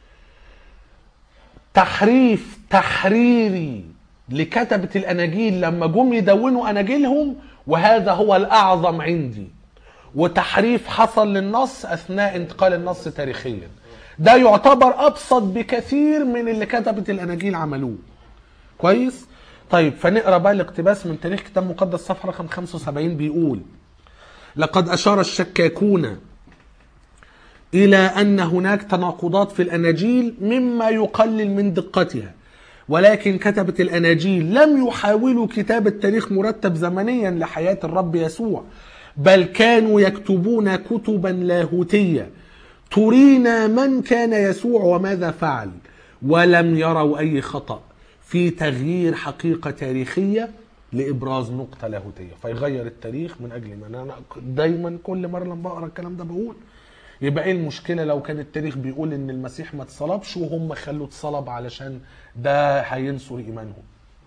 تحريف تحريري لكتبة الاناجيل لما جم يدونوا اناجيلهم وهذا هو الاعظم عندي وتحريف حصل للنص اثناء انتقال النص تاريخيا ده يعتبر ابسط بكثير من اللي كتبة الاناجيل عملوه كويس طيب فنقرا بقى الاقتباس من تاريخ كتاب مقدس صفحه رقم 75 بيقول لقد أشار الشكاكون إلى أن هناك تناقضات في الأناجيل مما يقلل من دقتها ولكن كتبة الأناجيل لم يحاولوا كتابة تاريخ مرتب زمنيا لحياة الرب يسوع بل كانوا يكتبون كتبا لاهوتية ترينا من كان يسوع وماذا فعل ولم يروا أي خطأ في تغيير حقيقة تاريخية لإبراز نقطة لاهوتية فيغير التاريخ من أجل ما أنا دايما كل مرة لما بقرأ الكلام ده بقول يبقى ايه المشكله لو كان التاريخ بيقول ان المسيح ما اتصلبش وهم خلوه اتصلب علشان ده هينصر ايمانهم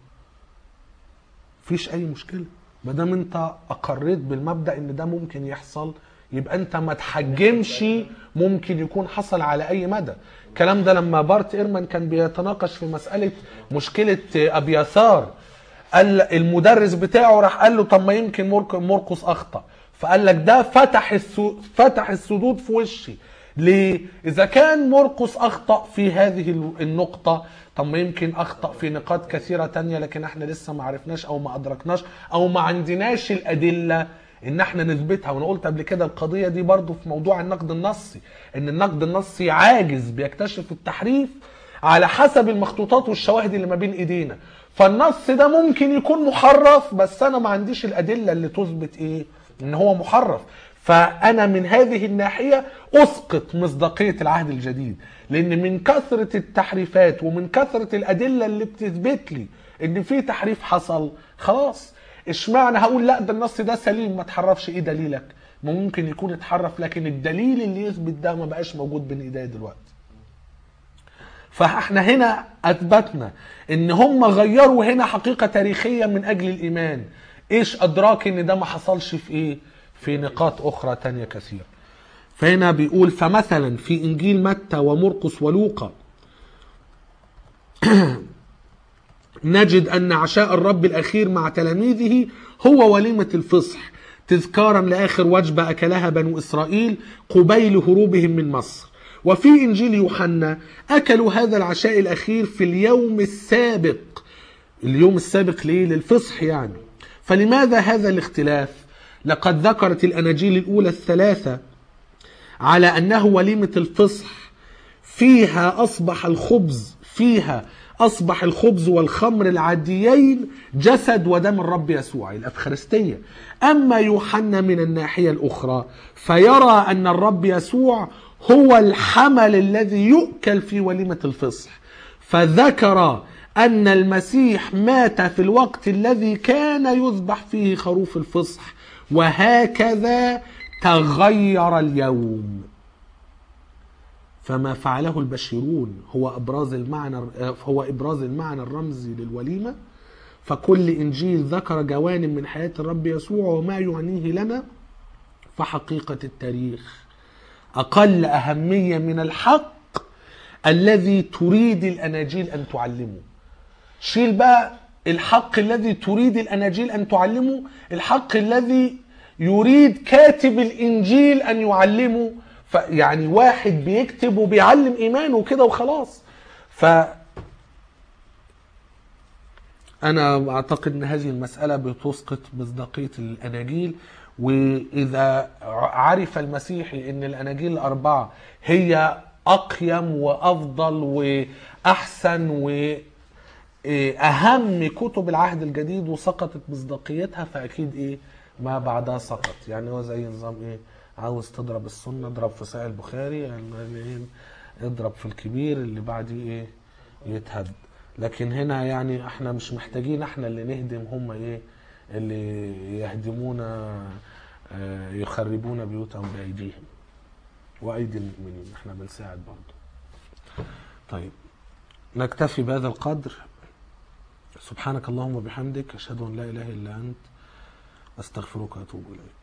مفيش اي مشكله ما دام انت اقريت بالمبدا ان ده ممكن يحصل يبقى انت ما تحجمش ممكن يكون حصل على اي مدى الكلام ده لما بارت ايرمان كان بيتناقش في مساله مشكله ابياثار قال المدرس بتاعه راح قال له طب ما يمكن مرك- مرقس اخطا فقال لك ده فتح السو... فتح السدود في وشي ليه؟ إذا كان مرقس أخطأ في هذه ال- النقطة طب ما يمكن أخطأ في نقاط كثيرة تانية لكن احنا لسه ما عرفناش أو ما أدركناش أو ما عندناش الأدلة إن احنا نثبتها وأنا قلت قبل كده القضية دي برضو في موضوع النقد النصي إن النقد النصي عاجز بيكتشف التحريف على حسب المخطوطات والشواهد اللي ما بين ايدينا فالنص ده ممكن يكون محرف بس انا ما عنديش الادله اللي تثبت ايه ان هو محرف فانا من هذه الناحيه اسقط مصداقيه العهد الجديد لان من كثره التحريفات ومن كثره الادله اللي بتثبت لي ان في تحريف حصل خلاص اشمعنى هقول لا ده النص ده سليم ما تحرفش ايه دليلك ما ممكن يكون اتحرف لكن الدليل اللي يثبت ده ما بقاش موجود بين ايديا دلوقتي فاحنا هنا اثبتنا ان هم غيروا هنا حقيقه تاريخيه من اجل الايمان ايش ادراك ان ده ما حصلش في ايه في نقاط اخرى تانية كثيره فهنا بيقول فمثلا في انجيل متى ومرقس ولوقا نجد ان عشاء الرب الاخير مع تلاميذه هو وليمه الفصح تذكارا لاخر وجبه اكلها بنو اسرائيل قبيل هروبهم من مصر وفي انجيل يوحنا اكلوا هذا العشاء الاخير في اليوم السابق اليوم السابق ليه للفصح يعني فلماذا هذا الاختلاف لقد ذكرت الاناجيل الاولى الثلاثه على انه وليمه الفصح فيها اصبح الخبز فيها اصبح الخبز والخمر العاديين جسد ودم الرب يسوع الافخارستيه اما يوحنا من الناحيه الاخرى فيرى ان الرب يسوع هو الحمل الذي يؤكل في وليمه الفصح فذكر ان المسيح مات في الوقت الذي كان يذبح فيه خروف الفصح وهكذا تغير اليوم فما فعله البشرون هو ابراز المعنى هو ابراز المعنى الرمزي للوليمه فكل انجيل ذكر جوانب من حياه الرب يسوع وما يعنيه لنا فحقيقه التاريخ اقل اهميه من الحق الذي تريد الاناجيل ان تعلمه شيل بقى الحق الذي تريد الاناجيل ان تعلمه الحق الذي يريد كاتب الانجيل ان يعلمه يعني واحد بيكتب وبيعلم ايمانه كده وخلاص ف انا اعتقد ان هذه المساله بتسقط مصداقيه الاناجيل واذا عرف المسيحي ان الاناجيل الاربعه هي اقيم وافضل واحسن واهم كتب العهد الجديد وسقطت مصداقيتها فاكيد ايه ما بعدها سقط يعني هو زي نظام ايه عاوز تضرب السنه اضرب في صحيح البخاري يعني اضرب في الكبير اللي بعديه ايه يتهد لكن هنا يعني احنا مش محتاجين احنا اللي نهدم هم ايه اللي يهدمون آه، يخربون بيوتهم بايديهم وايدي المؤمنين احنا بنساعد برضه طيب نكتفي بهذا القدر سبحانك اللهم وبحمدك اشهد ان لا اله الا انت استغفرك واتوب اليك